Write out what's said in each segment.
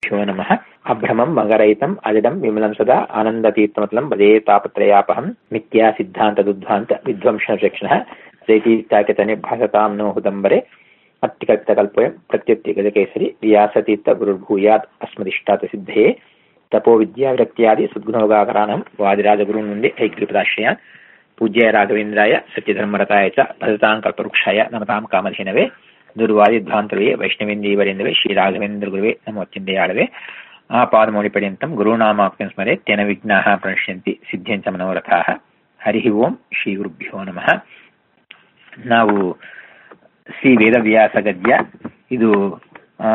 श्रीगुरुभ्यो नमः अभ्रमम् मगरहितम् अजडम् विमलम् सदा आनन्दतीर्थमतलम् भजे तापत्रयापहम् मिथ्या सिद्धान्तदुद्ध्वान्त विध्वंसनशिक्षणः जयतीर्थाकितनिर्भासताम् नो हुदम्बरे अट्टिकल्पितकल्पोऽयम् प्रत्युत्तिगजकेसरि व्यासतीर्थ गुरुर्भूयात् अस्मदिष्टात् सिद्धये तपो विद्याविरक्त्यादि सद्गुणोगाकराणम् वादिराजगुरुन् वन्दे ऐग्रिपदाश्रयान् पूज्याय राघवेन्द्राय सत्यधर्मरताय च भजताम् कल्पवृक्षाय नमताम् कामधेनवे ದುರ್ವಾದಿಧ್ವಾಂತರವೇ ವೈಷ್ಣವೇಂದ್ರೀವರೇಂದ್ರವೇ ಶ್ರೀರಾಘವೇಂದ್ರ ನಮೋಚ್ಚಿಂದೆಯಾಳವೆ ಆ ಪಾದಮೌಳಿಪರ್ಯಂತಂ ಗುರುನಾಮಾಕ್ತಿಂ ಸ್ಮರೆ ತೇನ ವಿಘ್ನಾಃ ಪ್ರಣಶ್ಯಂತಿ ಸಿದ್ಧ್ಯಂಚ ಮನೋರಥಾಃ ಹರಿ ಓಂ ಶ್ರೀ ಗುರುಭ್ಯೋ ನಮಃ ನಾವು ಶ್ರೀ ವೇದವ್ಯಾಸ ಗದ್ಯ ಇದು ಆ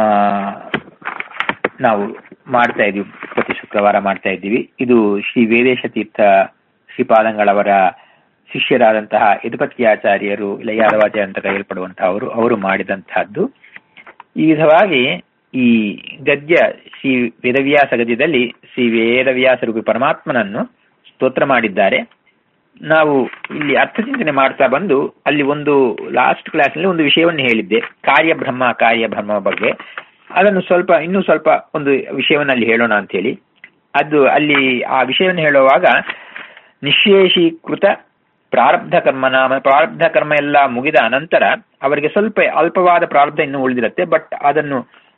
ನಾವು ಮಾಡ್ತಾ ಇದ್ದೀವಿ ಪ್ರತಿ ಶುಕ್ರವಾರ ಮಾಡ್ತಾ ಇದ್ದೀವಿ ಇದು ಶ್ರೀ ವೇದೇಶ ತೀರ್ಥ ಶ್ರೀಪಾದಂಗಳವರ ಶಿಷ್ಯರಾದಂತಹ ಯದುಪತ್ಯಾಚಾರ್ಯರು ಇಲ್ಲ ಯಾದವಾಚಾರ್ಯ ಅಂತ ಕರೆಯಲ್ಪಡುವಂತಹ ಅವರು ಅವರು ಮಾಡಿದಂತಹದ್ದು ಈ ವಿಧವಾಗಿ ಈ ಗದ್ಯ ಶ್ರೀ ವೇದವ್ಯಾಸ ಗದ್ಯದಲ್ಲಿ ಶ್ರೀ ವೇದವ್ಯಾಸ ರೂಪಿ ಪರಮಾತ್ಮನನ್ನು ಸ್ತೋತ್ರ ಮಾಡಿದ್ದಾರೆ ನಾವು ಇಲ್ಲಿ ಅರ್ಥಚಿಂತನೆ ಮಾಡ್ತಾ ಬಂದು ಅಲ್ಲಿ ಒಂದು ಲಾಸ್ಟ್ ಕ್ಲಾಸ್ನಲ್ಲಿ ಒಂದು ವಿಷಯವನ್ನು ಹೇಳಿದ್ದೆ ಕಾರ್ಯಬ್ರಹ್ಮ ಕಾರ್ಯಬ್ರಹ್ಮ ಬಗ್ಗೆ ಅದನ್ನು ಸ್ವಲ್ಪ ಇನ್ನೂ ಸ್ವಲ್ಪ ಒಂದು ವಿಷಯವನ್ನು ಅಲ್ಲಿ ಹೇಳೋಣ ಅಂತ ಹೇಳಿ ಅದು ಅಲ್ಲಿ ಆ ವಿಷಯವನ್ನು ಹೇಳುವಾಗ ನಿಶೇಷೀಕೃತ ಪ್ರಾರಬ್ಧ ಕರ್ಮ ನಾಮ ಪ್ರಾರಬ್ಧ ಕರ್ಮ ಎಲ್ಲ ಮುಗಿದ ನಂತರ ಅವರಿಗೆ ಸ್ವಲ್ಪ ಅಲ್ಪವಾದ ಪ್ರಾರಬ್ಧ ಇನ್ನೂ ಉಳಿದಿರುತ್ತೆ ಬಟ್ ಅದನ್ನು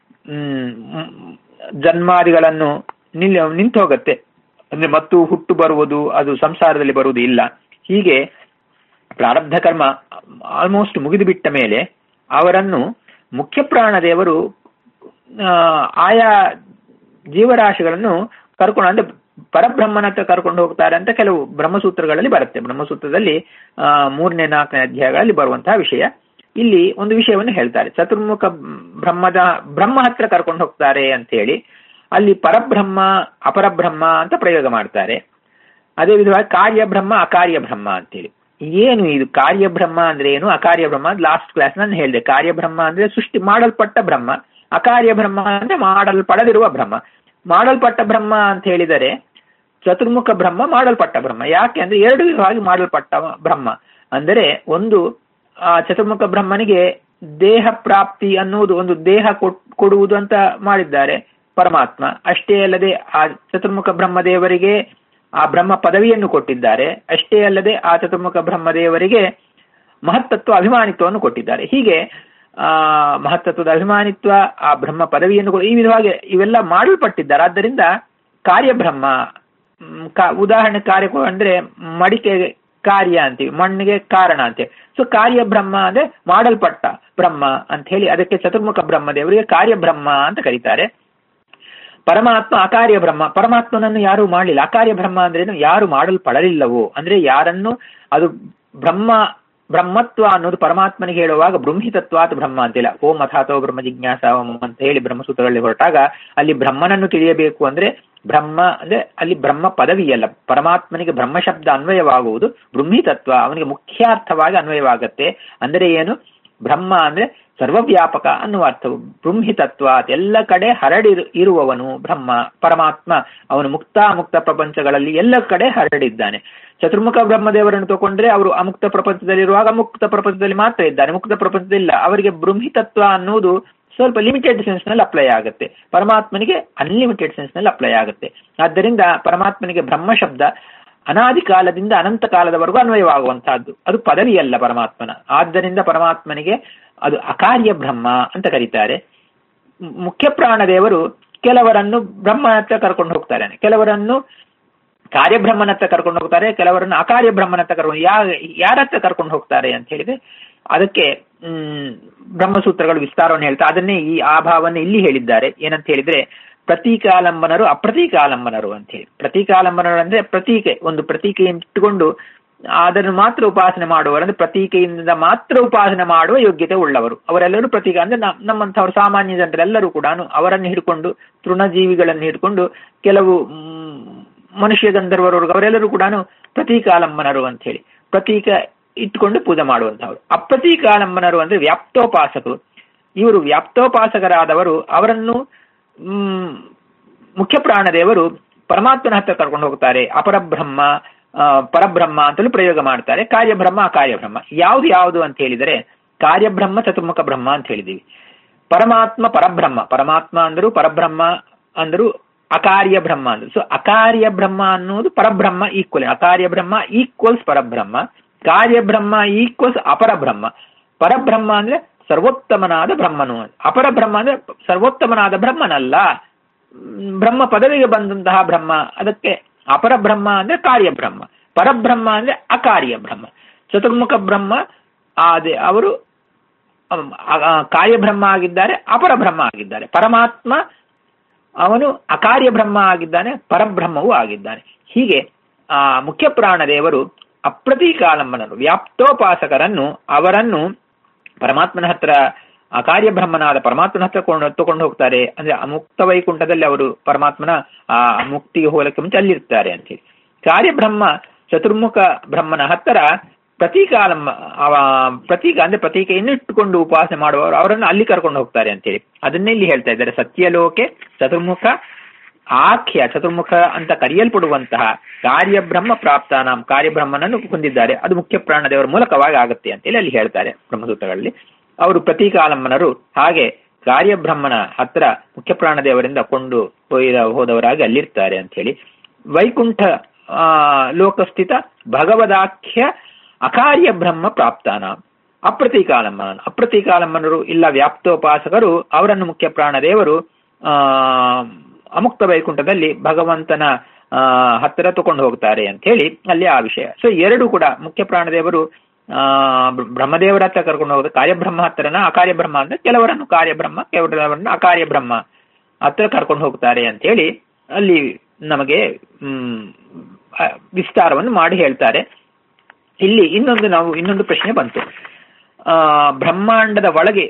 ಜನ್ಮಾದಿಗಳನ್ನು ನಿಲ್ ನಿಂತು ಹೋಗುತ್ತೆ ಅಂದ್ರೆ ಮತ್ತು ಹುಟ್ಟು ಬರುವುದು ಅದು ಸಂಸಾರದಲ್ಲಿ ಬರುವುದು ಇಲ್ಲ ಹೀಗೆ ಪ್ರಾರಬ್ಧ ಕರ್ಮ ಆಲ್ಮೋಸ್ಟ್ ಮುಗಿದು ಬಿಟ್ಟ ಮೇಲೆ ಅವರನ್ನು ಮುಖ್ಯ ಪ್ರಾಣದೇವರು ಆಯಾ ಜೀವರಾಶಿಗಳನ್ನು ಕರ್ಕೊಂಡು ಅಂದ್ರೆ ಪರಬ್ರಹ್ಮನ ಹತ್ರ ಕರ್ಕೊಂಡು ಹೋಗ್ತಾರೆ ಅಂತ ಕೆಲವು ಬ್ರಹ್ಮಸೂತ್ರಗಳಲ್ಲಿ ಬರುತ್ತೆ ಬ್ರಹ್ಮಸೂತ್ರದಲ್ಲಿ ಆ ಮೂರನೇ ನಾಲ್ಕನೇ ಅಧ್ಯಾಯಗಳಲ್ಲಿ ಬರುವಂತಹ ವಿಷಯ ಇಲ್ಲಿ ಒಂದು ವಿಷಯವನ್ನು ಹೇಳ್ತಾರೆ ಚತುರ್ಮುಖ ಬ್ರಹ್ಮದ ಬ್ರಹ್ಮ ಹತ್ರ ಕರ್ಕೊಂಡು ಹೋಗ್ತಾರೆ ಅಂತ ಹೇಳಿ ಅಲ್ಲಿ ಪರಬ್ರಹ್ಮ ಅಪರಬ್ರಹ್ಮ ಅಂತ ಪ್ರಯೋಗ ಮಾಡ್ತಾರೆ ಅದೇ ವಿಧವಾಗಿ ಕಾರ್ಯಬ್ರಹ್ಮ ಅಕಾರ್ಯ ಬ್ರಹ್ಮ ಅಂತೇಳಿ ಏನು ಇದು ಕಾರ್ಯಬ್ರಹ್ಮ ಅಂದ್ರೆ ಏನು ಅಕಾರ್ಯ ಬ್ರಹ್ಮ ಲಾಸ್ಟ್ ಕ್ಲಾಸ್ ನಾನು ಹೇಳಿದೆ ಕಾರ್ಯಬ್ರಹ್ಮ ಅಂದ್ರೆ ಸೃಷ್ಟಿ ಮಾಡಲ್ಪಟ್ಟ ಬ್ರಹ್ಮ ಅಕಾರ್ಯ ಬ್ರಹ್ಮ ಅಂದ್ರೆ ಮಾಡಲ್ಪಡದಿರುವ ಬ್ರಹ್ಮ ಮಾಡಲ್ಪಟ್ಟ ಬ್ರಹ್ಮ ಅಂತ ಹೇಳಿದರೆ ಚತುರ್ಮುಖ ಬ್ರಹ್ಮ ಮಾಡಲ್ಪಟ್ಟ ಬ್ರಹ್ಮ ಯಾಕೆ ಅಂದ್ರೆ ಎರಡು ವಿಧವಾಗಿ ಮಾಡಲ್ಪಟ್ಟ ಬ್ರಹ್ಮ ಅಂದರೆ ಒಂದು ಆ ಚತುರ್ಮುಖ ಬ್ರಹ್ಮನಿಗೆ ದೇಹ ಪ್ರಾಪ್ತಿ ಅನ್ನುವುದು ಒಂದು ದೇಹ ಕೊಡುವುದು ಅಂತ ಮಾಡಿದ್ದಾರೆ ಪರಮಾತ್ಮ ಅಷ್ಟೇ ಅಲ್ಲದೆ ಆ ಚತುರ್ಮುಖ ಬ್ರಹ್ಮದೇವರಿಗೆ ಆ ಬ್ರಹ್ಮ ಪದವಿಯನ್ನು ಕೊಟ್ಟಿದ್ದಾರೆ ಅಷ್ಟೇ ಅಲ್ಲದೆ ಆ ಚತುರ್ಮುಖ ಬ್ರಹ್ಮದೇವರಿಗೆ ಮಹತ್ತತ್ವ ಅಭಿಮಾನಿತ್ವವನ್ನು ಕೊಟ್ಟಿದ್ದಾರೆ ಹೀಗೆ ಆ ಮಹತ್ತತ್ವದ ಅಭಿಮಾನಿತ್ವ ಆ ಬ್ರಹ್ಮ ಪದವಿಯನ್ನು ಈ ವಿಧವಾಗಿ ಇವೆಲ್ಲ ಮಾಡಲ್ಪಟ್ಟಿದ್ದಾರೆ ಆದ್ದರಿಂದ ಕಾರ್ಯಬ್ರಹ್ಮ ಉದಾಹರಣೆ ಕಾರ್ಯ ಅಂದ್ರೆ ಮಡಿಕೆ ಕಾರ್ಯ ಅಂತೀವಿ ಮಣ್ಣಿಗೆ ಕಾರಣ ಅಂತೀವಿ ಸೊ ಕಾರ್ಯ ಬ್ರಹ್ಮ ಅಂದ್ರೆ ಮಾಡಲ್ಪಟ್ಟ ಬ್ರಹ್ಮ ಅಂತ ಹೇಳಿ ಅದಕ್ಕೆ ಚತುರ್ಮುಖ ಬ್ರಹ್ಮದೇವರಿಗೆ ಕಾರ್ಯಬ್ರಹ್ಮ ಅಂತ ಕರೀತಾರೆ ಪರಮಾತ್ಮ ಅಕಾರ್ಯ ಬ್ರಹ್ಮ ಪರಮಾತ್ಮನನ್ನು ಯಾರು ಮಾಡಲಿಲ್ಲ ಅಕಾರ್ಯ ಬ್ರಹ್ಮ ಅಂದ್ರೇನು ಯಾರು ಮಾಡಲ್ಪಡಲಿಲ್ಲವೋ ಅಂದ್ರೆ ಯಾರನ್ನು ಅದು ಬ್ರಹ್ಮ ಬ್ರಹ್ಮತ್ವ ಅನ್ನೋದು ಪರಮಾತ್ಮನಿಗೆ ಹೇಳುವಾಗ ಬ್ರಹ್ಮಿತತ್ವಾತ್ ಬ್ರಹ್ಮ ಅಂತಿಲ್ಲ ಓಂ ಅಥಾತೋ ಬ್ರಹ್ಮ ಜಿಜ್ಞಾಸ ಅಂತ ಹೇಳಿ ಬ್ರಹ್ಮಸೂತ್ರಗಳಲ್ಲಿ ಹೊರಟಾಗ ಅಲ್ಲಿ ಬ್ರಹ್ಮನನ್ನು ತಿಳಿಯಬೇಕು ಅಂದ್ರೆ ಬ್ರಹ್ಮ ಅಂದ್ರೆ ಅಲ್ಲಿ ಬ್ರಹ್ಮ ಪದವಿಯಲ್ಲ ಪರಮಾತ್ಮನಿಗೆ ಬ್ರಹ್ಮ ಶಬ್ದ ಅನ್ವಯವಾಗುವುದು ಬ್ರಹ್ಮಿತತ್ವ ಅವನಿಗೆ ಮುಖ್ಯಾರ್ಥವಾಗಿ ಅನ್ವಯವಾಗತ್ತೆ ಅಂದ್ರೆ ಏನು ಬ್ರಹ್ಮ ಅಂದ್ರೆ ಸರ್ವವ್ಯಾಪಕ ಅನ್ನುವ ಅರ್ಥವು ಬೃಂಹಿತತ್ವ ಎಲ್ಲ ಕಡೆ ಹರಡಿ ಇರುವವನು ಬ್ರಹ್ಮ ಪರಮಾತ್ಮ ಅವನು ಮುಕ್ತ ಮುಕ್ತ ಪ್ರಪಂಚಗಳಲ್ಲಿ ಎಲ್ಲ ಕಡೆ ಹರಡಿದ್ದಾನೆ ಚತುರ್ಮುಖ ಬ್ರಹ್ಮದೇವರನ್ನು ತಗೊಂಡ್ರೆ ಅವರು ಅಮುಕ್ತ ಪ್ರಪಂಚದಲ್ಲಿರುವಾಗ ಮುಕ್ತ ಪ್ರಪಂಚದಲ್ಲಿ ಮಾತ್ರ ಇದ್ದಾನೆ ಮುಕ್ತ ಪ್ರಪಂಚದಲ್ಲಿಲ್ಲ ಅವರಿಗೆ ಬೃಂಹಿತತ್ವ ಅನ್ನುವುದು ಸ್ವಲ್ಪ ಲಿಮಿಟೆಡ್ ಸೆನ್ಸ್ ನಲ್ಲಿ ಅಪ್ಲೈ ಆಗುತ್ತೆ ಪರಮಾತ್ಮನಿಗೆ ಅನ್ಲಿಮಿಟೆಡ್ ಸೆನ್ಸ್ ನಲ್ಲಿ ಅಪ್ಲೈ ಆಗುತ್ತೆ ಆದ್ದರಿಂದ ಪರಮಾತ್ಮನಿಗೆ ಬ್ರಹ್ಮ ಶಬ್ದ ಅನಾದಿ ಕಾಲದಿಂದ ಅನಂತ ಕಾಲದವರೆಗೂ ಅನ್ವಯವಾಗುವಂತಹದ್ದು ಅದು ಪದವಿಯಲ್ಲ ಪರಮಾತ್ಮನ ಆದ್ದರಿಂದ ಪರಮಾತ್ಮನಿಗೆ ಅದು ಅಕಾರ್ಯ ಬ್ರಹ್ಮ ಅಂತ ಕರೀತಾರೆ ಮುಖ್ಯ ಪ್ರಾಣದೇವರು ಕೆಲವರನ್ನು ಬ್ರಹ್ಮ ಹತ್ರ ಕರ್ಕೊಂಡು ಹೋಗ್ತಾರೆ ಕೆಲವರನ್ನು ಕಾರ್ಯಬ್ರಹ್ಮನ ಹತ್ರ ಕರ್ಕೊಂಡು ಹೋಗ್ತಾರೆ ಕೆಲವರನ್ನು ಅಕಾರ್ಯ ಬ್ರಹ್ಮನ ಹತ್ರ ಕರ್ಕೊಂಡು ಯಾ ಯಾರ ಹತ್ರ ಕರ್ಕೊಂಡು ಹೋಗ್ತಾರೆ ಅಂತ ಹೇಳಿದ್ರೆ ಅದಕ್ಕೆ ಹ್ಮ್ ಬ್ರಹ್ಮಸೂತ್ರಗಳು ವಿಸ್ತಾರವನ್ನು ಹೇಳ್ತಾ ಅದನ್ನೇ ಈ ಆ ಭಾವವನ್ನು ಇಲ್ಲಿ ಹೇಳಿದ್ದಾರೆ ಏನಂತ ಹೇಳಿದ್ರೆ ಪ್ರತೀಕಾಲಂಬನರು ಅಪ್ರತೀಕಾಲಂಬನರು ಅಂತ ಹೇಳಿ ಪ್ರತೀಕಾಲಂಬನರು ಅಂದ್ರೆ ಪ್ರತೀಕೆ ಒಂದು ಪ್ರತೀಕೆಯನ್ನು ಇಟ್ಟುಕೊಂಡು ಅದನ್ನು ಮಾತ್ರ ಉಪಾಸನೆ ಮಾಡುವರು ಅಂದ್ರೆ ಪ್ರತೀಕೆಯಿಂದ ಮಾತ್ರ ಉಪಾಸನೆ ಮಾಡುವ ಯೋಗ್ಯತೆ ಉಳ್ಳವರು ಅವರೆಲ್ಲರೂ ಪ್ರತೀಕ ಅಂದ್ರೆ ನಮ್ಮಂಥವ್ರು ಸಾಮಾನ್ಯ ಜನರೆಲ್ಲರೂ ಕೂಡ ಅವರನ್ನು ಹಿಡ್ಕೊಂಡು ತೃಣಜೀವಿಗಳನ್ನು ಹಿಡ್ಕೊಂಡು ಕೆಲವು ಮನುಷ್ಯ ಗಂಧರ್ವರವರೆಗೂ ಅವರೆಲ್ಲರೂ ಕೂಡ ಪ್ರತೀಕಾಲಂಬನರು ಅಂತ ಹೇಳಿ ಪ್ರತೀಕ ಇಟ್ಕೊಂಡು ಪೂಜೆ ಮಾಡುವಂತಹವರು ಅಪ್ರತೀಕಾಲಂಬನರು ಅಂದ್ರೆ ವ್ಯಾಪ್ತೋಪಾಸಕರು ಇವರು ವ್ಯಾಪ್ತೋಪಾಸಕರಾದವರು ಅವರನ್ನು ಹ್ಮ್ ಮುಖ್ಯ ಪ್ರಾಣದೇವರು ಪರಮಾತ್ಮನ ಹತ್ರ ಕರ್ಕೊಂಡು ಹೋಗ್ತಾರೆ ಅಪರಬ್ರಹ್ಮ ಪರಬ್ರಹ್ಮ ಅಂತಲೂ ಪ್ರಯೋಗ ಮಾಡ್ತಾರೆ ಕಾರ್ಯಬ್ರಹ್ಮ ಅಕಾರ್ಯಬ್ರಹ್ಮ ಯಾವ್ದು ಯಾವುದು ಅಂತ ಹೇಳಿದರೆ ಕಾರ್ಯಬ್ರಹ್ಮ ಚತುರ್ಮುಖ ಬ್ರಹ್ಮ ಅಂತ ಹೇಳಿದೀವಿ ಪರಮಾತ್ಮ ಪರಬ್ರಹ್ಮ ಪರಮಾತ್ಮ ಅಂದ್ರು ಪರಬ್ರಹ್ಮ ಅಂದ್ರು ಅಕಾರ್ಯ ಬ್ರಹ್ಮ ಅಂದ್ರು ಸೊ ಅಕಾರ್ಯ ಬ್ರಹ್ಮ ಅನ್ನೋದು ಪರಬ್ರಹ್ಮ ಈಕ್ವಲ್ ಅಕಾರ್ಯ ಬ್ರಹ್ಮ ಈಕ್ವಲ್ಸ್ ಪರಬ್ರಹ್ಮ ಕಾರ್ಯ ಬ್ರಹ್ಮ ಈಕ್ವಲ್ಸ್ ಅಪರಬ್ರಹ್ಮ ಪರಬ್ರಹ್ಮ ಅಂದ್ರೆ ಸರ್ವೋತ್ತಮನಾದ ಬ್ರಹ್ಮನು ಅಪರಬ್ರಹ್ಮ ಅಂದ್ರೆ ಸರ್ವೋತ್ತಮನಾದ ಬ್ರಹ್ಮನಲ್ಲ ಬ್ರಹ್ಮ ಪದವಿಗೆ ಬಂದಂತಹ ಬ್ರಹ್ಮ ಅದಕ್ಕೆ ಅಪರ ಬ್ರಹ್ಮ ಅಂದ್ರೆ ಕಾರ್ಯ ಬ್ರಹ್ಮ ಪರಬ್ರಹ್ಮ ಅಂದ್ರೆ ಅಕಾರ್ಯ ಬ್ರಹ್ಮ ಚತುರ್ಮುಖ ಬ್ರಹ್ಮ ಅದೇ ಅವರು ಕಾರ್ಯ ಬ್ರಹ್ಮ ಆಗಿದ್ದಾರೆ ಅಪರ ಬ್ರಹ್ಮ ಆಗಿದ್ದಾರೆ ಪರಮಾತ್ಮ ಅವನು ಅಕಾರ್ಯ ಬ್ರಹ್ಮ ಆಗಿದ್ದಾನೆ ಪರಬ್ರಹ್ಮವೂ ಆಗಿದ್ದಾನೆ ಹೀಗೆ ಆ ಮುಖ್ಯ ಪ್ರಾಣದೇವರು ಅಪ್ರತೀಕಾಲಂಬನರು ವ್ಯಾಪ್ತೋಪಾಸಕರನ್ನು ಅವರನ್ನು ಪರಮಾತ್ಮನ ಹತ್ರ ಅಕಾರ್ಯ ಬ್ರಹ್ಮನಾದ ಪರಮಾತ್ಮನ ಹತ್ರ ತಗೊಂಡು ಹೋಗ್ತಾರೆ ಅಂದ್ರೆ ಅಮುಕ್ತ ವೈಕುಂಠದಲ್ಲಿ ಅವರು ಪರಮಾತ್ಮನ ಆ ಮುಕ್ತಿಗೆ ಹೋಗಲಿಕ್ಕೆ ಮುಂಚೆ ಅಲ್ಲಿರ್ತಾರೆ ಅಂತ ಹೇಳಿ ಕಾರ್ಯಬ್ರಹ್ಮ ಚತುರ್ಮುಖ ಬ್ರಹ್ಮನ ಹತ್ತಿರ ಪ್ರತೀಕಾಲಂಬ ಪ್ರತೀಕ ಅಂದ್ರೆ ಪ್ರತೀಕೆಯನ್ನು ಇಟ್ಟುಕೊಂಡು ಉಪಾಸನೆ ಮಾಡುವವರು ಅವರನ್ನು ಅಲ್ಲಿ ಕರ್ಕೊಂಡು ಹೋಗ್ತಾರೆ ಅಂತ ಹೇಳಿ ಅದನ್ನೇ ಇಲ್ಲಿ ಹೇಳ್ತಾ ಇದ್ದಾರೆ ಸತ್ಯಲೋಕೆ ಚತುರ್ಮುಖ ಆಖ್ಯ ಚತುರ್ಮುಖ ಅಂತ ಕರೆಯಲ್ಪಡುವಂತಹ ಕಾರ್ಯಬ್ರಹ್ಮ ಪ್ರಾಪ್ತಾನಾಂ ಕಾರ್ಯಬ್ರಹ್ಮನನ್ನು ಹೊಂದಿದ್ದಾರೆ ಅದು ಮುಖ್ಯ ಪ್ರಾಣದೇವರ ಮೂಲಕವಾಗಿ ಆಗುತ್ತೆ ಅಂತೇಳಿ ಅಲ್ಲಿ ಹೇಳ್ತಾರೆ ಬ್ರಹ್ಮಸೂತ್ರಗಳಲ್ಲಿ ಅವರು ಪ್ರತೀಕಾಲಂಬನರು ಹಾಗೆ ಕಾರ್ಯಬ್ರಹ್ಮನ ಹತ್ರ ಮುಖ್ಯ ಪ್ರಾಣದೇವರಿಂದ ಕೊಂಡು ಹೋಯ್ದ ಹೋದವರಾಗಿ ಅಲ್ಲಿರ್ತಾರೆ ಅಂತ ಹೇಳಿ ವೈಕುಂಠ ಆ ಲೋಕಸ್ಥಿತ ಭಗವದಾಖ್ಯ ಅಕಾರ್ಯ ಬ್ರಹ್ಮ ಪ್ರಾಪ್ತಾನ ಅಪ್ರತೀಕಾಲಂಬನ ಅಪ್ರತೀಕಾಲಂಬನರು ಇಲ್ಲ ವ್ಯಾಪ್ತೋಪಾಸಕರು ಅವರನ್ನು ಮುಖ್ಯ ಪ್ರಾಣದೇವರು ಆ ಅಮುಕ್ತ ವೈಕುಂಠದಲ್ಲಿ ಭಗವಂತನ ಆ ಹತ್ತಿರ ತಗೊಂಡು ಹೋಗ್ತಾರೆ ಅಂತ ಹೇಳಿ ಅಲ್ಲಿ ಆ ವಿಷಯ ಸೊ ಎರಡು ಕೂಡ ಮುಖ್ಯ ಪ್ರಾಣದೇವರು ಆ ಬ್ರಹ್ಮದೇವರ ಹತ್ರ ಕರ್ಕೊಂಡು ಹೋಗೋದು ಕಾರ್ಯಬ್ರಹ್ಮ ಹತ್ರನ ಅಕಾರ್ಯಬ್ರಹ್ಮ ಅಂದ್ರೆ ಕೆಲವರನ್ನು ಕಾರ್ಯಬ್ರಹ್ಮ ಕೆಲವರನ್ನು ಅಕಾರ್ಯಬ್ರಹ್ಮ ಹತ್ರ ಕರ್ಕೊಂಡು ಹೋಗ್ತಾರೆ ಅಂತ ಹೇಳಿ ಅಲ್ಲಿ ನಮಗೆ ಹ್ಮ್ ವಿಸ್ತಾರವನ್ನು ಮಾಡಿ ಹೇಳ್ತಾರೆ ಇಲ್ಲಿ ಇನ್ನೊಂದು ನಾವು ಇನ್ನೊಂದು ಪ್ರಶ್ನೆ ಬಂತು ಆ ಬ್ರಹ್ಮಾಂಡದ ಒಳಗೆ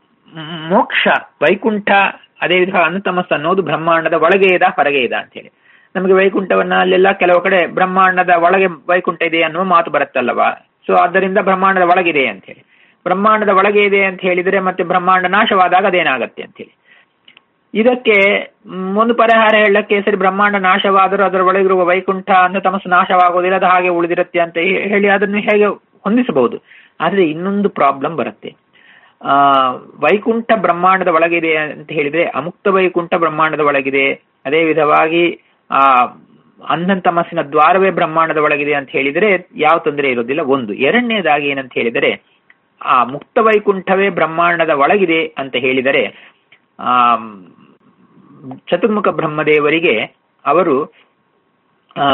ಮೋಕ್ಷ ವೈಕುಂಠ ಅದೇ ವಿಧ ಅನುತಮಸ್ ಅನ್ನೋದು ಬ್ರಹ್ಮಾಂಡದ ಒಳಗೆ ಇದ ಹೊರಗೆ ಇದ ಅಂತ ಹೇಳಿ ನಮಗೆ ವೈಕುಂಠವನ್ನ ಅಲ್ಲೆಲ್ಲ ಕೆಲವು ಕಡೆ ಬ್ರಹ್ಮಾಂಡದ ಒಳಗೆ ವೈಕುಂಠ ಇದೆ ಅನ್ನುವ ಮಾತು ಬರುತ್ತಲ್ಲವಾ ಸೊ ಆದ್ದರಿಂದ ಬ್ರಹ್ಮಾಂಡದ ಒಳಗಿದೆ ಅಂತ ಹೇಳಿ ಬ್ರಹ್ಮಾಂಡದ ಒಳಗೆ ಇದೆ ಅಂತ ಹೇಳಿದ್ರೆ ಮತ್ತೆ ಬ್ರಹ್ಮಾಂಡ ನಾಶವಾದಾಗ ಅದೇನಾಗತ್ತೆ ಅಂತ ಹೇಳಿ ಇದಕ್ಕೆ ಒಂದು ಪರಿಹಾರ ಹೇಳಕ್ಕೆ ಸರಿ ಬ್ರಹ್ಮಾಂಡ ನಾಶವಾದರೂ ಅದರ ಒಳಗಿರುವ ವೈಕುಂಠ ಅಂತ ತಮಸ್ಸು ನಾಶವಾಗುವುದಿಲ್ಲ ಅದು ಹಾಗೆ ಉಳಿದಿರುತ್ತೆ ಅಂತ ಹೇಳಿ ಅದನ್ನು ಹೇಗೆ ಹೊಂದಿಸಬಹುದು ಆದ್ರೆ ಇನ್ನೊಂದು ಪ್ರಾಬ್ಲಮ್ ಬರುತ್ತೆ ಆ ವೈಕುಂಠ ಬ್ರಹ್ಮಾಂಡದ ಒಳಗಿದೆ ಅಂತ ಹೇಳಿದ್ರೆ ಅಮುಕ್ತ ವೈಕುಂಠ ಬ್ರಹ್ಮಾಂಡದ ಒಳಗಿದೆ ಅದೇ ವಿಧವಾಗಿ ಆ ಅಂಧನ್ ತಮಸ್ಸಿನ ದ್ವಾರವೇ ಬ್ರಹ್ಮಾಂಡದ ಒಳಗಿದೆ ಅಂತ ಹೇಳಿದರೆ ಯಾವ ತೊಂದರೆ ಇರೋದಿಲ್ಲ ಒಂದು ಎರಡನೇದಾಗಿ ಏನಂತ ಹೇಳಿದರೆ ಆ ಮುಕ್ತ ವೈಕುಂಠವೇ ಬ್ರಹ್ಮಾಂಡದ ಒಳಗಿದೆ ಅಂತ ಹೇಳಿದರೆ ಆ ಚತುರ್ಮುಖ ಬ್ರಹ್ಮದೇವರಿಗೆ ಅವರು ಆ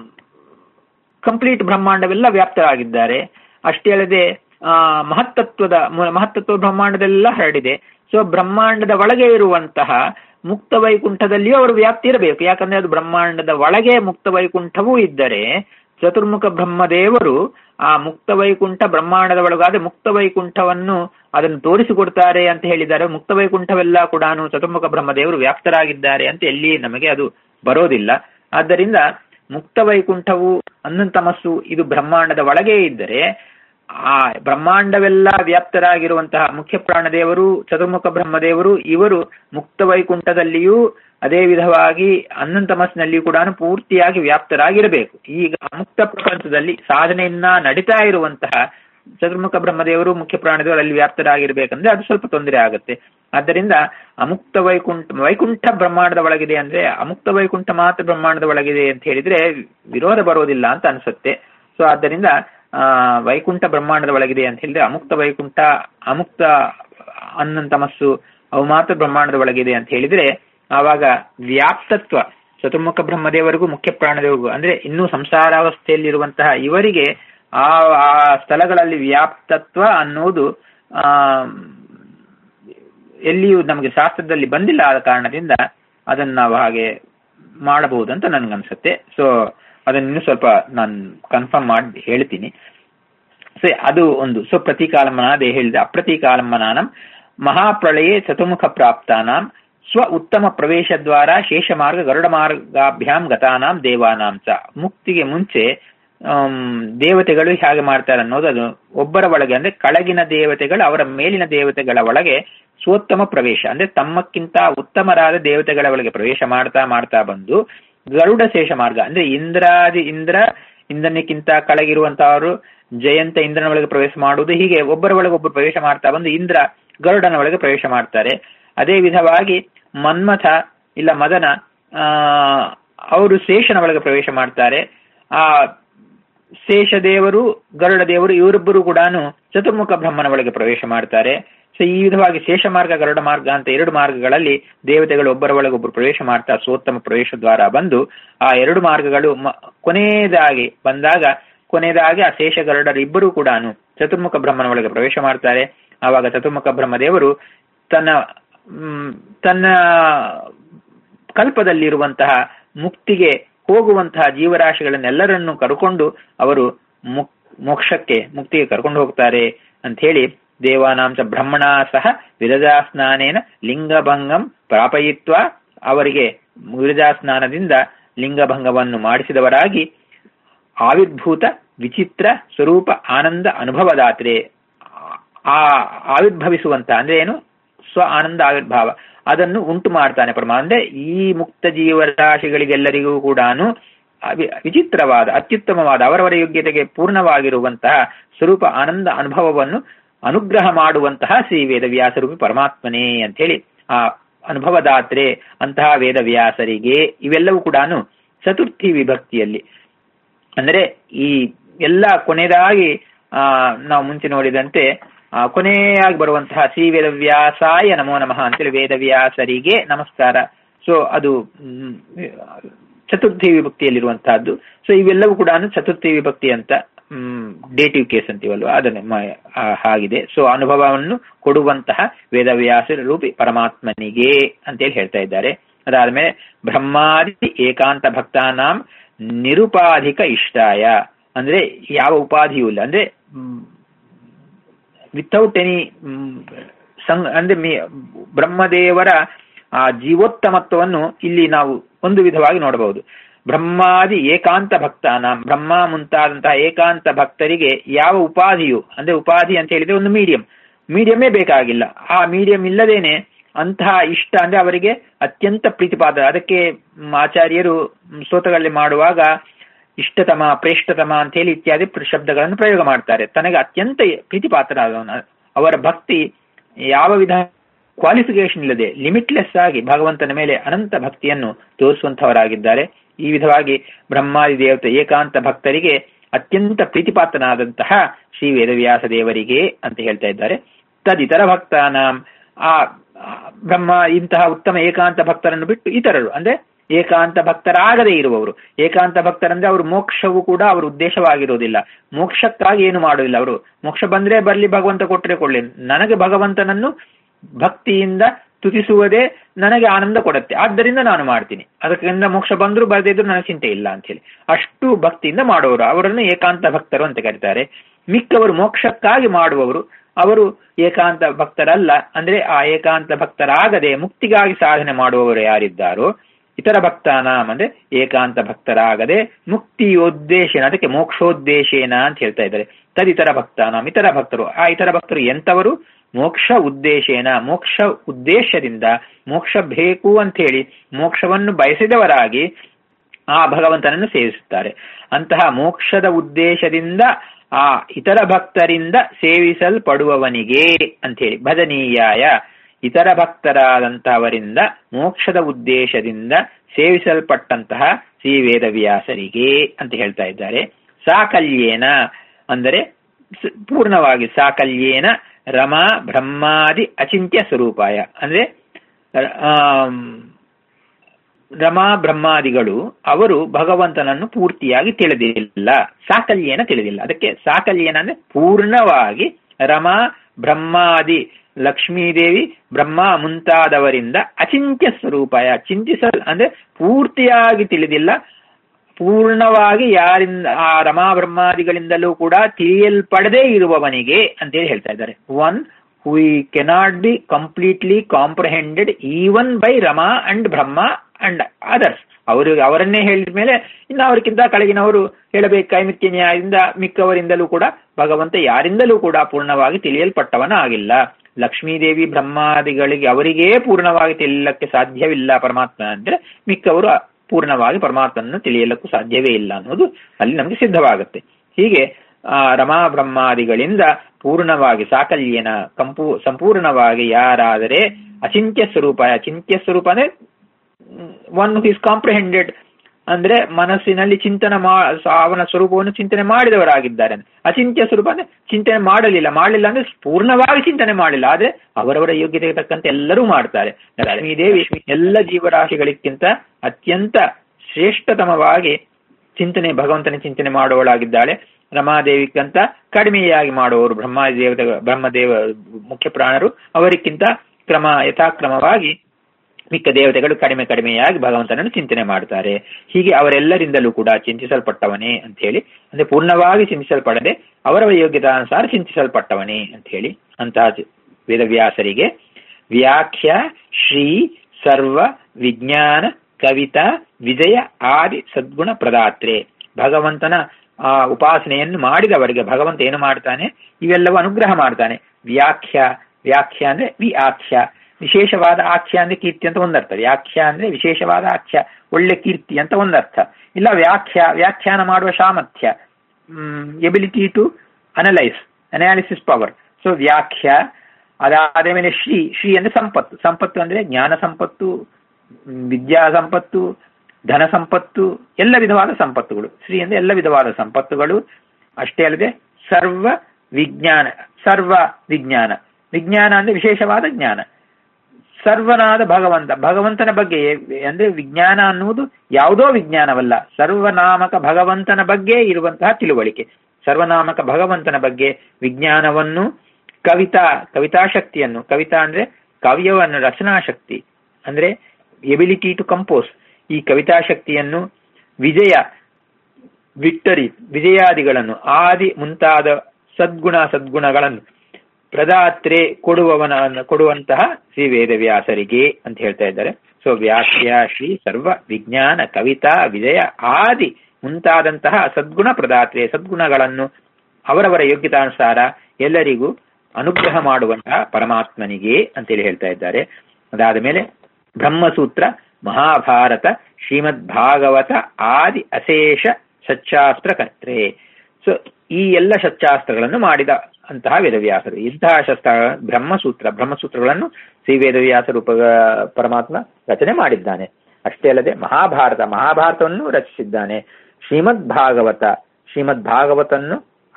ಕಂಪ್ಲೀಟ್ ಬ್ರಹ್ಮಾಂಡವೆಲ್ಲ ವ್ಯಾಪ್ತರಾಗಿದ್ದಾರೆ ಅಷ್ಟೇ ಅಲ್ಲದೆ ಆ ಮಹತ್ತತ್ವದ ಮಹತ್ತತ್ವ ಬ್ರಹ್ಮಾಂಡದೆಲ್ಲ ಹರಡಿದೆ ಸೊ ಬ್ರಹ್ಮಾಂಡದ ಒಳಗೆ ಇರುವಂತಹ ಮುಕ್ತ ವೈಕುಂಠದಲ್ಲಿಯೂ ಅವರು ವ್ಯಾಪ್ತಿ ಇರಬೇಕು ಯಾಕಂದ್ರೆ ಅದು ಬ್ರಹ್ಮಾಂಡದ ಒಳಗೆ ಮುಕ್ತ ವೈಕುಂಠವೂ ಇದ್ದರೆ ಚತುರ್ಮುಖ ಬ್ರಹ್ಮದೇವರು ಆ ಮುಕ್ತ ವೈಕುಂಠ ಬ್ರಹ್ಮಾಂಡದ ಒಳಗಾದ ಮುಕ್ತ ವೈಕುಂಠವನ್ನು ಅದನ್ನು ತೋರಿಸಿಕೊಡ್ತಾರೆ ಅಂತ ಹೇಳಿದ್ದಾರೆ ಮುಕ್ತ ವೈಕುಂಠವೆಲ್ಲ ಕೂಡ ಚತುರ್ಮುಖ ಬ್ರಹ್ಮದೇವರು ವ್ಯಾಪ್ತರಾಗಿದ್ದಾರೆ ಅಂತ ಎಲ್ಲಿ ನಮಗೆ ಅದು ಬರೋದಿಲ್ಲ ಆದ್ದರಿಂದ ಮುಕ್ತ ವೈಕುಂಠವು ಅನ್ನಂತಮಸ್ಸು ಇದು ಬ್ರಹ್ಮಾಂಡದ ಒಳಗೆ ಇದ್ದರೆ ಆ ಬ್ರಹ್ಮಾಂಡವೆಲ್ಲ ವ್ಯಾಪ್ತರಾಗಿರುವಂತಹ ಮುಖ್ಯ ಪ್ರಾಣದೇವರು ಚತುರ್ಮುಖ ಬ್ರಹ್ಮದೇವರು ಇವರು ಮುಕ್ತ ವೈಕುಂಠದಲ್ಲಿಯೂ ಅದೇ ವಿಧವಾಗಿ ಅನ್ನಂತಮಸ್ಸಿನಲ್ಲಿಯೂ ಕೂಡ ಪೂರ್ತಿಯಾಗಿ ವ್ಯಾಪ್ತರಾಗಿರಬೇಕು ಈಗ ಮುಕ್ತ ಪ್ರಪಂಚದಲ್ಲಿ ಸಾಧನೆಯನ್ನ ನಡೀತಾ ಇರುವಂತಹ ಚತುರ್ಮುಖ ಬ್ರಹ್ಮದೇವರು ಮುಖ್ಯ ಪ್ರಾಣದೇವರು ಅಲ್ಲಿ ವ್ಯಾಪ್ತರಾಗಿರ್ಬೇಕಂದ್ರೆ ಅದು ಸ್ವಲ್ಪ ತೊಂದರೆ ಆಗುತ್ತೆ ಆದ್ದರಿಂದ ಅಮುಕ್ತ ವೈಕುಂಠ ವೈಕುಂಠ ಬ್ರಹ್ಮಾಂಡದ ಒಳಗಿದೆ ಅಂದ್ರೆ ಅಮುಕ್ತ ವೈಕುಂಠ ಮಾತ್ರ ಬ್ರಹ್ಮಾಂಡದ ಒಳಗಿದೆ ಅಂತ ಹೇಳಿದ್ರೆ ವಿರೋಧ ಬರೋದಿಲ್ಲ ಅಂತ ಅನ್ಸುತ್ತೆ ಸೊ ಆದ್ದರಿಂದ ಆ ವೈಕುಂಠ ಬ್ರಹ್ಮಾಂಡದ ಒಳಗಿದೆ ಅಂತ ಹೇಳಿದ್ರೆ ಅಮುಕ್ತ ವೈಕುಂಠ ಅಮುಕ್ತ ಅನ್ನಂತಮಸ್ಸು ಅವು ಮಾತ್ರ ಬ್ರಹ್ಮಾಂಡದ ಒಳಗಿದೆ ಅಂತ ಹೇಳಿದ್ರೆ ಆವಾಗ ವ್ಯಾಪ್ತತ್ವ ಚತುರ್ಮುಖ ಬ್ರಹ್ಮದೇವರಿಗೂ ಮುಖ್ಯ ಪ್ರಾಣದೇವರಿಗೂ ಅಂದ್ರೆ ಇನ್ನೂ ಸಂಸಾರಾವಸ್ಥೆಯಲ್ಲಿರುವಂತಹ ಇವರಿಗೆ ಆ ಆ ಸ್ಥಳಗಳಲ್ಲಿ ವ್ಯಾಪ್ತತ್ವ ಅನ್ನೋದು ಆ ಎಲ್ಲಿಯೂ ನಮಗೆ ಶಾಸ್ತ್ರದಲ್ಲಿ ಬಂದಿಲ್ಲ ಆದ ಕಾರಣದಿಂದ ಅದನ್ನ ನಾವು ಹಾಗೆ ಮಾಡಬಹುದು ಅಂತ ನನ್ಗನ್ಸುತ್ತೆ ಸೊ ಅದನ್ನ ಇನ್ನೂ ಸ್ವಲ್ಪ ನಾನು ಕನ್ಫರ್ಮ್ ಮಾಡಿ ಹೇಳ್ತೀನಿ ಸೊ ಅದು ಒಂದು ಸೊ ಪ್ರತೀಕಾಲಂಬನ ಅದೇ ಹೇಳಿದೆ ಅಪ್ರತೀಕಾಲಂಬನಾನಂ ಮಹಾಪ್ರಳಯೇ ಚತುರ್ಮುಖ ಪ್ರಾಪ್ತಾನಾಂ ಸ್ವ ಉತ್ತಮ ಪ್ರವೇಶ ದ್ವಾರ ಶೇಷ ಮಾರ್ಗ ಗರುಡ ಮಾರ್ಗಾಭ್ಯಾಂ ಗತಾನಾಂ ದೇವಾನಾಂ ಚ ಮುಕ್ತಿಗೆ ಮುಂಚೆ ದೇವತೆಗಳು ಹೇಗೆ ಮಾಡ್ತಾರೆ ಅನ್ನೋದು ಅದು ಒಬ್ಬರ ಒಳಗೆ ಅಂದ್ರೆ ಕೆಳಗಿನ ದೇವತೆಗಳು ಅವರ ಮೇಲಿನ ದೇವತೆಗಳ ಒಳಗೆ ಸ್ವೋತ್ತಮ ಪ್ರವೇಶ ಅಂದ್ರೆ ತಮ್ಮಕ್ಕಿಂತ ಉತ್ತಮರಾದ ದೇವತೆಗಳ ಒಳಗೆ ಪ್ರವೇಶ ಮಾಡ್ತಾ ಮಾಡ್ತಾ ಬಂದು ಗರುಡ ಶೇಷ ಮಾರ್ಗ ಅಂದ್ರೆ ಇಂದ್ರಾದಿ ಇಂದ್ರ ಇಂದ್ರನಿಕ್ಕಿಂತ ಕೆಳಗಿರುವಂತಹವರು ಜಯಂತ ಇಂದ್ರನ ಒಳಗೆ ಪ್ರವೇಶ ಮಾಡುವುದು ಹೀಗೆ ಒಬ್ಬರ ಒಳಗೆ ಒಬ್ಬರು ಪ್ರವೇಶ ಮಾಡ್ತಾ ಬಂದು ಇಂದ್ರ ಗರುಡನ ಒಳಗೆ ಪ್ರವೇಶ ಮಾಡ್ತಾರೆ ಅದೇ ವಿಧವಾಗಿ ಮನ್ಮಥ ಇಲ್ಲ ಮದನ ಆ ಅವರು ಶೇಷನ ಒಳಗೆ ಪ್ರವೇಶ ಮಾಡ್ತಾರೆ ಆ ಶೇಷದೇವರು ಗರುಡ ದೇವರು ಇವರಿಬ್ಬರು ಕೂಡ ಚತುರ್ಮುಖ ಬ್ರಹ್ಮನ ಒಳಗೆ ಪ್ರವೇಶ ಮಾಡ್ತಾರೆ ಸೊ ಈ ವಿಧವಾಗಿ ಶೇಷ ಮಾರ್ಗ ಗರುಡ ಮಾರ್ಗ ಅಂತ ಎರಡು ಮಾರ್ಗಗಳಲ್ಲಿ ದೇವತೆಗಳು ಒಬ್ಬರ ಒಳಗೆ ಒಬ್ಬರು ಪ್ರವೇಶ ಮಾಡ್ತಾ ಸೋತ್ತಮ ಪ್ರವೇಶ ದ್ವಾರ ಬಂದು ಆ ಎರಡು ಮಾರ್ಗಗಳು ಕೊನೆಯದಾಗಿ ಬಂದಾಗ ಕೊನೆಯದಾಗಿ ಆ ಶೇಷ ಗರುಡರು ಇಬ್ಬರು ಕೂಡ ಚತುರ್ಮುಖ ಬ್ರಹ್ಮನ ಒಳಗೆ ಪ್ರವೇಶ ಮಾಡ್ತಾರೆ ಆವಾಗ ಚತುರ್ಮುಖ ಬ್ರಹ್ಮದೇವರು ತನ್ನ ತನ್ನ ಕಲ್ಪದಲ್ಲಿರುವಂತಹ ಮುಕ್ತಿಗೆ ಹೋಗುವಂತಹ ಜೀವರಾಶಿಗಳನ್ನೆಲ್ಲರನ್ನು ಕರ್ಕೊಂಡು ಅವರು ಮುಕ್ ಮೋಕ್ಷಕ್ಕೆ ಮುಕ್ತಿಗೆ ಕರ್ಕೊಂಡು ಹೋಗ್ತಾರೆ ಅಂತ ಹೇಳಿ ದೇವಾನಾಂಶ ಬ್ರಹ್ಮಣ ಸಹ ವಿರಜಾ ಸ್ನಾನೇನ ಲಿಂಗಭಂಗಂ ಪ್ರಾಪಯಿತ್ವ ಅವರಿಗೆ ವಿರಜಾ ಸ್ನಾನದಿಂದ ಲಿಂಗಭಂಗವನ್ನು ಮಾಡಿಸಿದವರಾಗಿ ಆವಿರ್ಭೂತ ವಿಚಿತ್ರ ಸ್ವರೂಪ ಆನಂದ ಅನುಭವದಾತ್ರೆ ಆ ಆವಿರ್ಭವಿಸುವಂತ ಅಂದ್ರೆ ಏನು ಸ್ವ ಆನಂದ ಆವಿರ್ಭಾವ ಅದನ್ನು ಉಂಟು ಮಾಡ್ತಾನೆ ಪರಮ ಅಂದ್ರೆ ಈ ಮುಕ್ತ ಜೀವರಾಶಿಗಳಿಗೆಲ್ಲರಿಗೂ ಕೂಡ ವಿಚಿತ್ರವಾದ ಅತ್ಯುತ್ತಮವಾದ ಅವರವರ ಯೋಗ್ಯತೆಗೆ ಪೂರ್ಣವಾಗಿರುವಂತಹ ಸ್ವರೂಪ ಆನಂದ ಅನುಭವವನ್ನು ಅನುಗ್ರಹ ಮಾಡುವಂತಹ ಶ್ರೀ ವೇದವ್ಯಾಸರೂಪಿ ಪರಮಾತ್ಮನೇ ಅಂತ ಹೇಳಿ ಆ ಅನುಭವದಾತ್ರೆ ಅಂತಹ ವೇದವ್ಯಾಸರಿಗೆ ಇವೆಲ್ಲವೂ ಕೂಡ ಚತುರ್ಥಿ ವಿಭಕ್ತಿಯಲ್ಲಿ ಅಂದರೆ ಈ ಎಲ್ಲ ಕೊನೆಯದಾಗಿ ಆ ನಾವು ಮುಂಚೆ ನೋಡಿದಂತೆ ಆ ಕೊನೆಯಾಗಿ ಬರುವಂತಹ ಶ್ರೀ ವೇದವ್ಯಾಸಾಯ ನಮೋ ನಮಃ ಅಂತೇಳಿ ವೇದವ್ಯಾಸರಿಗೆ ನಮಸ್ಕಾರ ಸೊ ಅದು ಚತುರ್ಥಿ ವಿಭಕ್ತಿಯಲ್ಲಿರುವಂತಹದ್ದು ಸೊ ಇವೆಲ್ಲವೂ ಕೂಡ ಚತುರ್ಥಿ ವಿಭಕ್ತಿ ಅಂತ ಡೇಟಿವ್ ಕೇಸ್ ಅಂತೀವಲ್ವ ಅದನ್ನೇ ಹಾಗಿದೆ ಸೊ ಅನುಭವವನ್ನು ಕೊಡುವಂತಹ ವೇದವ್ಯಾಸ ರೂಪಿ ಪರಮಾತ್ಮನಿಗೆ ಅಂತೇಳಿ ಹೇಳ್ತಾ ಇದ್ದಾರೆ ಅದಾದ್ಮೇಲೆ ಬ್ರಹ್ಮಾದಿ ಏಕಾಂತ ಭಕ್ತಾನಾಂ ನಿರುಪಾಧಿಕ ಇಷ್ಟಾಯ ಅಂದ್ರೆ ಯಾವ ಉಪಾಧಿಯೂ ಇಲ್ಲ ಅಂದ್ರೆ ವಿತೌಟ್ ಎನಿ ಸಂಗ್ ಅಂದ್ರೆ ಬ್ರಹ್ಮದೇವರ ಆ ಜೀವೋತ್ತಮತ್ವವನ್ನು ಇಲ್ಲಿ ನಾವು ಒಂದು ವಿಧವಾಗಿ ನೋಡಬಹುದು ಬ್ರಹ್ಮಾದಿ ಏಕಾಂತ ಭಕ್ತಾನ ಬ್ರಹ್ಮ ಮುಂತಾದಂತಹ ಏಕಾಂತ ಭಕ್ತರಿಗೆ ಯಾವ ಉಪಾಧಿಯು ಅಂದ್ರೆ ಉಪಾಧಿ ಅಂತ ಹೇಳಿದ್ರೆ ಒಂದು ಮೀಡಿಯಂ ಮೀಡಿಯಮೇ ಬೇಕಾಗಿಲ್ಲ ಆ ಮೀಡಿಯಂ ಇಲ್ಲದೇನೆ ಅಂತಹ ಇಷ್ಟ ಅಂದ್ರೆ ಅವರಿಗೆ ಅತ್ಯಂತ ಪ್ರೀತಿಪಾದ ಅದಕ್ಕೆ ಆಚಾರ್ಯರು ಸ್ತೋತ್ರಗಳಲ್ಲಿ ಮಾಡುವಾಗ ಇಷ್ಟತಮ ಪ್ರೇಷ್ಠತಮ ಅಂತ ಹೇಳಿ ಇತ್ಯಾದಿ ಶಬ್ದಗಳನ್ನು ಪ್ರಯೋಗ ಮಾಡ್ತಾರೆ ತನಗೆ ಅತ್ಯಂತ ಪ್ರೀತಿಪಾತ್ರರಾದವನ ಅವರ ಭಕ್ತಿ ಯಾವ ವಿಧ ಕ್ವಾಲಿಫಿಕೇಶನ್ ಇಲ್ಲದೆ ಲಿಮಿಟ್ಲೆಸ್ ಆಗಿ ಭಗವಂತನ ಮೇಲೆ ಅನಂತ ಭಕ್ತಿಯನ್ನು ತೋರಿಸುವಂತವರಾಗಿದ್ದಾರೆ ಈ ವಿಧವಾಗಿ ಬ್ರಹ್ಮಾದಿ ದೇವತೆ ಏಕಾಂತ ಭಕ್ತರಿಗೆ ಅತ್ಯಂತ ಪ್ರೀತಿಪಾತ್ರನಾದಂತಹ ಶ್ರೀ ವೇದವ್ಯಾಸ ದೇವರಿಗೆ ಅಂತ ಹೇಳ್ತಾ ಇದ್ದಾರೆ ತದಿತರ ಭಕ್ತಾನಾಂ ಆ ಬ್ರಹ್ಮ ಇಂತಹ ಉತ್ತಮ ಏಕಾಂತ ಭಕ್ತರನ್ನು ಬಿಟ್ಟು ಇತರರು ಅಂದ್ರೆ ಏಕಾಂತ ಭಕ್ತರಾಗದೇ ಇರುವವರು ಏಕಾಂತ ಭಕ್ತರಂದ್ರೆ ಅವರು ಮೋಕ್ಷವು ಕೂಡ ಅವರ ಉದ್ದೇಶವಾಗಿರೋದಿಲ್ಲ ಮೋಕ್ಷಕ್ಕಾಗಿ ಏನು ಮಾಡೋದಿಲ್ಲ ಅವರು ಮೋಕ್ಷ ಬಂದ್ರೆ ಬರ್ಲಿ ಭಗವಂತ ಕೊಟ್ಟರೆ ಕೊಳ್ಳಿ ನನಗೆ ಭಗವಂತನನ್ನು ಭಕ್ತಿಯಿಂದ ತುತಿಸುವುದೇ ನನಗೆ ಆನಂದ ಕೊಡುತ್ತೆ ಆದ್ದರಿಂದ ನಾನು ಮಾಡ್ತೀನಿ ಅದಕ್ಕಿಂತ ಮೋಕ್ಷ ಬಂದ್ರು ಬರದಿದ್ರು ನನಗೆ ಚಿಂತೆ ಇಲ್ಲ ಅಂತ ಹೇಳಿ ಅಷ್ಟು ಭಕ್ತಿಯಿಂದ ಮಾಡುವವರು ಅವರನ್ನು ಏಕಾಂತ ಭಕ್ತರು ಅಂತ ಕರೀತಾರೆ ಮಿಕ್ಕವರು ಮೋಕ್ಷಕ್ಕಾಗಿ ಮಾಡುವವರು ಅವರು ಏಕಾಂತ ಭಕ್ತರಲ್ಲ ಅಂದ್ರೆ ಆ ಏಕಾಂತ ಭಕ್ತರಾಗದೆ ಮುಕ್ತಿಗಾಗಿ ಸಾಧನೆ ಮಾಡುವವರು ಯಾರಿದ್ದಾರೋ ಇತರ ಭಕ್ತಾನಾಮ್ ಅಂದ್ರೆ ಏಕಾಂತ ಭಕ್ತರಾಗದೆ ಮುಕ್ತಿಯೋದ್ದೇಶನ ಅದಕ್ಕೆ ಮೋಕ್ಷೋದ್ದೇಶೇನ ಅಂತ ಹೇಳ್ತಾ ಇದ್ದಾರೆ ತದಿತರ ಭಕ್ತಾನಾಮ್ ಇತರ ಭಕ್ತರು ಆ ಇತರ ಭಕ್ತರು ಎಂತವರು ಮೋಕ್ಷ ಉದ್ದೇಶೇನ ಮೋಕ್ಷ ಉದ್ದೇಶದಿಂದ ಮೋಕ್ಷ ಬೇಕು ಅಂತ ಹೇಳಿ ಮೋಕ್ಷವನ್ನು ಬಯಸಿದವರಾಗಿ ಆ ಭಗವಂತನನ್ನು ಸೇವಿಸುತ್ತಾರೆ ಅಂತಹ ಮೋಕ್ಷದ ಉದ್ದೇಶದಿಂದ ಆ ಇತರ ಭಕ್ತರಿಂದ ಸೇವಿಸಲ್ಪಡುವವನಿಗೆ ಅಂತ ಹೇಳಿ ಭಜನೀಯಾಯ ಇತರ ಭಕ್ತರಾದಂತಹವರಿಂದ ಮೋಕ್ಷದ ಉದ್ದೇಶದಿಂದ ಸೇವಿಸಲ್ಪಟ್ಟಂತಹ ಶ್ರೀ ವೇದವ್ಯಾಸರಿಗೆ ಅಂತ ಹೇಳ್ತಾ ಇದ್ದಾರೆ ಸಾಕಲ್ಯೇನ ಅಂದರೆ ಪೂರ್ಣವಾಗಿ ಸಾಕಲ್ಯೇನ ರಮಾ ಬ್ರಹ್ಮಾದಿ ಅಚಿಂತ್ಯ ಸ್ವರೂಪಾಯ ಅಂದ್ರೆ ರಮಾ ಬ್ರಹ್ಮಾದಿಗಳು ಅವರು ಭಗವಂತನನ್ನು ಪೂರ್ತಿಯಾಗಿ ತಿಳಿದಿಲ್ಲ ಸಾಕಲ್ಯೇನ ತಿಳಿದಿಲ್ಲ ಅದಕ್ಕೆ ಸಾಕಲ್ಯೇನ ಅಂದ್ರೆ ಪೂರ್ಣವಾಗಿ ರಮಾ ಬ್ರಹ್ಮಾದಿ ಲಕ್ಷ್ಮೀದೇವಿ ಬ್ರಹ್ಮ ಮುಂತಾದವರಿಂದ ಅಚಿಂತ್ಯ ಸ್ವರೂಪಾಯ ಚಿಂತಿಸಲ್ ಅಂದ್ರೆ ಪೂರ್ತಿಯಾಗಿ ತಿಳಿದಿಲ್ಲ ಪೂರ್ಣವಾಗಿ ಯಾರಿಂದ ಆ ರಮಾ ಬ್ರಹ್ಮಾದಿಗಳಿಂದಲೂ ಕೂಡ ತಿಳಿಯಲ್ಪಡದೇ ಇರುವವನಿಗೆ ಅಂತೇಳಿ ಹೇಳ್ತಾ ಇದ್ದಾರೆ one who cannot be completely comprehended even by Rama and Brahma and others ಅವರು ಅವರನ್ನೇ ಹೇಳಿದ ಮೇಲೆ ಇನ್ನು ಅವರಿಗಿಂತ ಕೆಳಗಿನವರು ಹೇಳಬೇಕು ಕೈಮಿತ್ಯ ನ್ಯಾಯದಿಂದ ಮಿಕ್ಕವರಿಂದಲೂ ಕೂಡ ಭಗವಂತ ಯಾರಿಂದಲೂ ಕೂಡ ಪೂರ್ಣವಾಗಿ ತಿಳಿಯಲ್ಪಟ್ಟವನ ಆಗಿಲ್ಲ ಲಕ್ಷ್ಮೀದೇವಿ ಬ್ರಹ್ಮಾದಿಗಳಿಗೆ ಅವರಿಗೇ ಪೂರ್ಣವಾಗಿ ತಿಳಿಯಲಿಕ್ಕೆ ಸಾಧ್ಯವಿಲ್ಲ ಪರಮಾತ್ಮ ಅಂದ್ರೆ ಮಿಕ್ಕವರು ಪೂರ್ಣವಾಗಿ ಪರಮಾತ್ಮನನ್ನು ತಿಳಿಯಲಿಕ್ಕೂ ಸಾಧ್ಯವೇ ಇಲ್ಲ ಅನ್ನೋದು ಅಲ್ಲಿ ನಮಗೆ ಸಿದ್ಧವಾಗುತ್ತೆ ಹೀಗೆ ಆ ರಮಾ ಬ್ರಹ್ಮಾದಿಗಳಿಂದ ಪೂರ್ಣವಾಗಿ ಸಾಕಲ್ಯನ ಕಂಪೂ ಸಂಪೂರ್ಣವಾಗಿ ಯಾರಾದರೆ ಅಚಿಂತ್ಯ ಸ್ವರೂಪ ಅಚಿಂತ್ಯ ಸ್ವರೂಪ ಅಂದ್ರೆ ಒನ್ ಹೂ ಇಸ್ ಕಾಂಪ್ರಿಹೆಂಡೆಡ್ ಅಂದ್ರೆ ಮನಸ್ಸಿನಲ್ಲಿ ಚಿಂತನೆ ಮಾ ಅವನ ಸ್ವರೂಪವನ್ನು ಚಿಂತನೆ ಮಾಡಿದವರಾಗಿದ್ದಾರೆ ಅಚಿಂತ್ಯ ಸ್ವರೂಪ ಅಂದ್ರೆ ಚಿಂತನೆ ಮಾಡಲಿಲ್ಲ ಮಾಡಲಿಲ್ಲ ಅಂದ್ರೆ ಪೂರ್ಣವಾಗಿ ಚಿಂತನೆ ಮಾಡಲಿಲ್ಲ ಆದ್ರೆ ಅವರವರ ಯೋಗ್ಯತೆಗೆ ತಕ್ಕಂತೆ ಎಲ್ಲರೂ ಮಾಡ್ತಾರೆ ಲಕ್ಷ್ಮೀ ದೇವಿ ಎಲ್ಲ ಜೀವರಾಶಿಗಳಿಗಿಂತ ಅತ್ಯಂತ ಶ್ರೇಷ್ಠತಮವಾಗಿ ಚಿಂತನೆ ಭಗವಂತನ ಚಿಂತನೆ ಮಾಡುವವಳಾಗಿದ್ದಾಳೆ ರಮಾದೇವಿಗಿಂತ ಕಡಿಮೆಯಾಗಿ ಮಾಡುವವರು ಬ್ರಹ್ಮ ದೇವತೆ ಬ್ರಹ್ಮದೇವ ಮುಖ್ಯ ಪ್ರಾಣರು ಅವರಿಗಿಂತ ಕ್ರಮ ಯಥಾಕ್ರಮವಾಗಿ ಮಿಕ್ಕ ದೇವತೆಗಳು ಕಡಿಮೆ ಕಡಿಮೆಯಾಗಿ ಭಗವಂತನನ್ನು ಚಿಂತನೆ ಮಾಡ್ತಾರೆ ಹೀಗೆ ಅವರೆಲ್ಲರಿಂದಲೂ ಕೂಡ ಚಿಂತಿಸಲ್ಪಟ್ಟವನೇ ಅಂತ ಹೇಳಿ ಅಂದ್ರೆ ಪೂರ್ಣವಾಗಿ ಚಿಂತಿಸಲ್ಪಡದೆ ಅವರ ಯೋಗ್ಯತಾನುಸಾರ ಚಿಂತಿಸಲ್ಪಟ್ಟವನೇ ಅಂತ ಹೇಳಿ ಅಂತಹ ವೇದವ್ಯಾಸರಿಗೆ ವ್ಯಾಖ್ಯ ಶ್ರೀ ಸರ್ವ ವಿಜ್ಞಾನ ಕವಿತಾ ವಿಜಯ ಆದಿ ಸದ್ಗುಣ ಪ್ರದಾತ್ರೆ ಭಗವಂತನ ಆ ಉಪಾಸನೆಯನ್ನು ಮಾಡಿದವರಿಗೆ ಭಗವಂತ ಏನು ಮಾಡ್ತಾನೆ ಇವೆಲ್ಲವೂ ಅನುಗ್ರಹ ಮಾಡ್ತಾನೆ ವ್ಯಾಖ್ಯ ವ್ಯಾಖ್ಯ ಅಂದ್ರೆ ವಿ ಆಖ್ಯ ವಿಶೇಷವಾದ ಆಖ್ಯ ಅಂದ್ರೆ ಕೀರ್ತಿ ಅಂತ ಒಂದರ್ಥ ವ್ಯಾಖ್ಯ ಅಂದ್ರೆ ವಿಶೇಷವಾದ ಆಖ್ಯ ಒಳ್ಳೆ ಕೀರ್ತಿ ಅಂತ ಒಂದರ್ಥ ಇಲ್ಲ ವ್ಯಾಖ್ಯ ವ್ಯಾಖ್ಯಾನ ಮಾಡುವ ಸಾಮರ್ಥ್ಯ ability to analyse analysis power so ವ್ಯಾಖ್ಯ ಅದಾದ ಮೇಲೆ ಶ್ರೀ ಶ್ರೀ ಅಂದ್ರೆ ಸಂಪತ್ತು ಸಂಪತ್ತು ಅಂದ್ರೆ ಜ್ಞಾನ ಸಂಪತ್ತು ವಿದ್ಯಾ ಸಂಪತ್ತು ಧನ ಸಂಪತ್ತು ಎಲ್ಲ ವಿಧವಾದ ಸಂಪತ್ತುಗಳು ಶ್ರೀ ಅಂದ್ರೆ ಎಲ್ಲ ವಿಧವಾದ ಸಂಪತ್ತುಗಳು ಅಷ್ಟೇ ಅಲ್ಲದೆ ಸರ್ವ ವಿಜ್ಞಾನ ಸರ್ವ ವಿಜ್ಞಾನ ವಿಜ್ಞಾನ ಅಂದ್ರೆ ವಿಶೇಷವಾದ ಜ್ಞಾನ ಸರ್ವನಾದ ಭಗವಂತ ಭಗವಂತನ ಬಗ್ಗೆ ಅಂದ್ರೆ ವಿಜ್ಞಾನ ಅನ್ನುವುದು ಯಾವುದೋ ವಿಜ್ಞಾನವಲ್ಲ ಸರ್ವನಾಮಕ ಭಗವಂತನ ಬಗ್ಗೆ ಇರುವಂತಹ ತಿಳುವಳಿಕೆ ಸರ್ವನಾಮಕ ಭಗವಂತನ ಬಗ್ಗೆ ವಿಜ್ಞಾನವನ್ನು ಕವಿತಾ ಕವಿತಾ ಶಕ್ತಿಯನ್ನು ಕವಿತಾ ಅಂದ್ರೆ ಕಾವ್ಯವನ್ನು ರಚನಾ ಶಕ್ತಿ ಅಂದ್ರೆ ಎಬಿಲಿಟಿ ಟು ಕಂಪೋಸ್ ಈ ಕವಿತಾ ಶಕ್ತಿಯನ್ನು ವಿಜಯ ವಿಕ್ಟರಿ ವಿಜಯಾದಿಗಳನ್ನು ಆದಿ ಮುಂತಾದ ಸದ್ಗುಣ ಸದ್ಗುಣಗಳನ್ನು ಪ್ರದಾತ್ರೆ ಕೊಡುವವನ ಕೊಡುವಂತಹ ಶ್ರೀ ವೇದವ್ಯಾಸರಿಗೆ ಅಂತ ಹೇಳ್ತಾ ಇದ್ದಾರೆ ಸೊ ವ್ಯಾಖ್ಯ ಶ್ರೀ ಸರ್ವ ವಿಜ್ಞಾನ ಕವಿತಾ ವಿಜಯ ಆದಿ ಮುಂತಾದಂತಹ ಸದ್ಗುಣ ಪ್ರದಾತ್ರೆ ಸದ್ಗುಣಗಳನ್ನು ಅವರವರ ಯೋಗ್ಯತಾನುಸಾರ ಎಲ್ಲರಿಗೂ ಅನುಗ್ರಹ ಮಾಡುವಂತಹ ಪರಮಾತ್ಮನಿಗೆ ಅಂತೇಳಿ ಹೇಳ್ತಾ ಇದ್ದಾರೆ ಅದಾದ ಮೇಲೆ ಬ್ರಹ್ಮಸೂತ್ರ ಮಹಾಭಾರತ ಶ್ರೀಮದ್ ಭಾಗವತ ಆದಿ ಅಶೇಷ ಸಚ್ಚಾಸ್ತ್ರ ಕರ್ತ್ರೆ ಸೊ ಈ ಎಲ್ಲ ಸಚ್ಚಾಸ್ತ್ರಗಳನ್ನು ಮಾಡಿದ ಅಂತಹ ವೇದವ್ಯಾಸರು ಇಂತಹ ಶಸ್ತ್ರ ಬ್ರಹ್ಮಸೂತ್ರ ಬ್ರಹ್ಮಸೂತ್ರಗಳನ್ನು ಶ್ರೀ ವೇದವ್ಯಾಸರು ಉಪ ಪರಮಾತ್ಮ ರಚನೆ ಮಾಡಿದ್ದಾನೆ ಅಷ್ಟೇ ಅಲ್ಲದೆ ಮಹಾಭಾರತ ಮಹಾಭಾರತವನ್ನು ರಚಿಸಿದ್ದಾನೆ ಶ್ರೀಮದ್ ಭಾಗವತ ಶ್ರೀಮದ್ ಭಾಗವತನ್ನು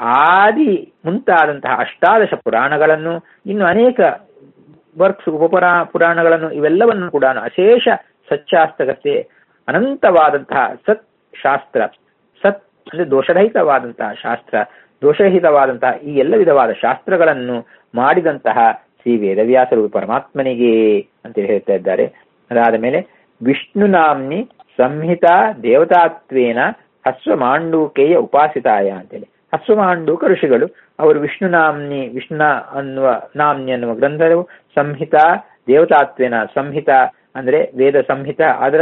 ಆದಿ ಮುಂತಾದಂತಹ ಅಷ್ಟಾದಶ ಪುರಾಣಗಳನ್ನು ಇನ್ನು ಅನೇಕ ವರ್ಕ್ಸ್ ಉಪಪುರಾ ಪುರಾಣಗಳನ್ನು ಇವೆಲ್ಲವನ್ನು ಕೂಡ ಅಶೇಷ ಸಚ್ಚಾಸ್ತ್ರಗತೆ ಅನಂತವಾದಂತಹ ಸತ್ ಶಾಸ್ತ್ರ ಸತ್ ಅಂದ್ರೆ ದೋಷರಹಿತವಾದಂತಹ ಶಾಸ್ತ್ರ ದೋಷರಹಿತವಾದಂತಹ ಈ ಎಲ್ಲ ವಿಧವಾದ ಶಾಸ್ತ್ರಗಳನ್ನು ಮಾಡಿದಂತಹ ಶ್ರೀ ವೇದವ್ಯಾಸರು ಪರಮಾತ್ಮನಿಗೆ ಅಂತೇಳಿ ಹೇಳ್ತಾ ಇದ್ದಾರೆ ಅದಾದ ಮೇಲೆ ವಿಷ್ಣು ನಾಮ್ನಿ ಸಂಹಿತಾ ದೇವತಾತ್ವೇನ ಹಸ್ವಮಾಂಡೂಕೆಯ ಉಪಾಸಿತಾಯ ಅಂತೇಳಿ ಹಸ್ವಮಾಂಡೂಕ ಋಷಿಗಳು ಅವರು ವಿಷ್ಣು ನಾಮ್ನಿ ವಿಷ್ಣು ಅನ್ನುವ ನಾಮ್ನಿ ಅನ್ನುವ ಗ್ರಂಥವು ಸಂಹಿತಾ ದೇವತಾತ್ವೇನ ಸಂಹಿತ ಅಂದ್ರೆ ವೇದ ಸಂಹಿತ ಅದರ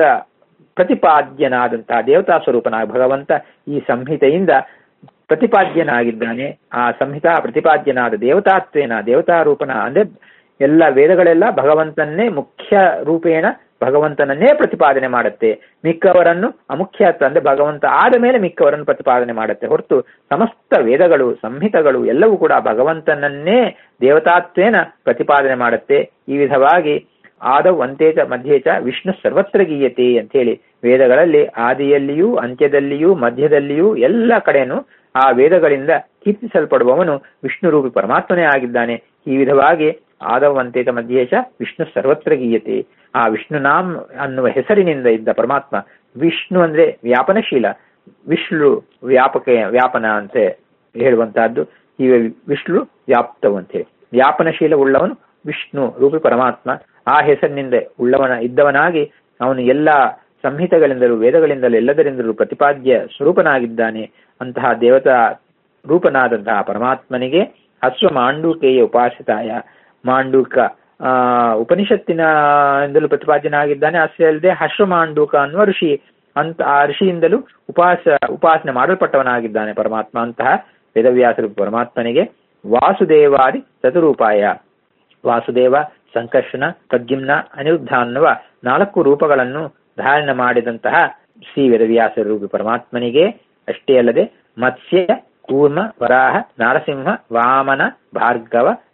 ಪ್ರತಿಪಾದ್ಯನಾದಂತಹ ದೇವತಾ ಸ್ವರೂಪನಾಗ ಭಗವಂತ ಈ ಸಂಹಿತೆಯಿಂದ ಪ್ರತಿಪಾದ್ಯನಾಗಿದ್ದಾನೆ ಆ ಸಂಹಿತಾ ಪ್ರತಿಪಾದ್ಯನಾದ ದೇವತಾತ್ವೇನ ದೇವತಾ ರೂಪನ ಅಂದ್ರೆ ಎಲ್ಲ ವೇದಗಳೆಲ್ಲ ಭಗವಂತನ್ನೇ ಮುಖ್ಯ ರೂಪೇಣ ಭಗವಂತನನ್ನೇ ಪ್ರತಿಪಾದನೆ ಮಾಡುತ್ತೆ ಮಿಕ್ಕವರನ್ನು ಅಮುಖ್ಯತ್ವ ಅಂದ್ರೆ ಭಗವಂತ ಆದ ಮೇಲೆ ಮಿಕ್ಕವರನ್ನು ಪ್ರತಿಪಾದನೆ ಮಾಡುತ್ತೆ ಹೊರತು ಸಮಸ್ತ ವೇದಗಳು ಸಂಹಿತಗಳು ಎಲ್ಲವೂ ಕೂಡ ಭಗವಂತನನ್ನೇ ದೇವತಾತ್ವೇನ ಪ್ರತಿಪಾದನೆ ಮಾಡುತ್ತೆ ಈ ವಿಧವಾಗಿ ಆದವ್ ಅಂತ್ಯೇಚ ಮಧ್ಯೇಚ ವಿಷ್ಣು ಸರ್ವತ್ರ ಗೀಯತೆ ಅಂತ ಹೇಳಿ ವೇದಗಳಲ್ಲಿ ಆದಿಯಲ್ಲಿಯೂ ಅಂತ್ಯದಲ್ಲಿಯೂ ಮಧ್ಯದಲ್ಲಿಯೂ ಎಲ್ಲ ಕಡೆನೂ ಆ ವೇದಗಳಿಂದ ಕೀರ್ತಿಸಲ್ಪಡುವವನು ವಿಷ್ಣು ರೂಪಿ ಪರಮಾತ್ಮನೇ ಆಗಿದ್ದಾನೆ ಈ ವಿಧವಾಗಿ ಆದವ್ ಅಂತ್ಯೇಚ ಮಧ್ಯೇಚ ವಿಷ್ಣು ಸರ್ವತ್ರ ಗೀಯತೆ ಆ ವಿಷ್ಣು ನಾಮ್ ಅನ್ನುವ ಹೆಸರಿನಿಂದ ಇದ್ದ ಪರಮಾತ್ಮ ವಿಷ್ಣು ಅಂದ್ರೆ ವ್ಯಾಪನಶೀಲ ವಿಷ್ಣು ವ್ಯಾಪಕ ವ್ಯಾಪನ ಅಂತ ಹೇಳುವಂತಹದ್ದು ಈ ವಿಷ್ಣು ವ್ಯಾಪ್ತವಂತೆ ವ್ಯಾಪನಶೀಲ ಉಳ್ಳವನು ವಿಷ್ಣು ರೂಪಿ ಪರಮಾತ್ಮ ಆ ಹೆಸರಿನಿಂದ ಉಳ್ಳವನ ಇದ್ದವನಾಗಿ ಅವನು ಎಲ್ಲ ಸಂಹಿತೆಗಳಿಂದಲೂ ವೇದಗಳಿಂದಲೂ ಎಲ್ಲದರಿಂದಲೂ ಪ್ರತಿಪಾದ್ಯ ಸ್ವರೂಪನಾಗಿದ್ದಾನೆ ಅಂತಹ ದೇವತಾ ರೂಪನಾದಂತಹ ಪರಮಾತ್ಮನಿಗೆ ಹಸ್ವ ಮಾಂಡೂಕೆಯ ಉಪಾಸಿತಾಯ ಮಾಂಡೂಕ ಆ ಉಪನಿಷತ್ತಿನ ಇಂದಲೂ ಪ್ರತಿಪಾದ್ಯನಾಗಿದ್ದಾನೆ ಅಷ್ಟೇ ಅಲ್ಲದೆ ಹಶ್ವ ಮಾಂಡೂಕ ಅನ್ನುವ ಋಷಿ ಅಂತ ಆ ಋಷಿಯಿಂದಲೂ ಉಪಾಸ ಉಪಾಸನೆ ಮಾಡಲ್ಪಟ್ಟವನಾಗಿದ್ದಾನೆ ಪರಮಾತ್ಮ ಅಂತಹ ವೇದವ್ಯಾಸರು ಪರಮಾತ್ಮನಿಗೆ ವಾಸುದೇವಾದಿ ಚತುರೂಪಾಯ ವಾಸುದೇವ ಸಂಕರ್ಷಣ ಪ್ರದ್ಯುಮ್ನ ಅನಿರುದ್ಧ ಅನ್ನುವ ನಾಲ್ಕು ರೂಪಗಳನ್ನು ಧಾರಣೆ ಮಾಡಿದಂತಹ ಶ್ರೀ ವೇದವ್ಯಾಸ ರೂಪಿ ಪರಮಾತ್ಮನಿಗೆ ಅಷ್ಟೇ ಅಲ್ಲದೆ ಮತ್ಸ್ಯ ಕೂರ್ಮ ವರಾಹ ನಾರಸಿಂಹ ವಾಮನ ಭಾರ್ಗವ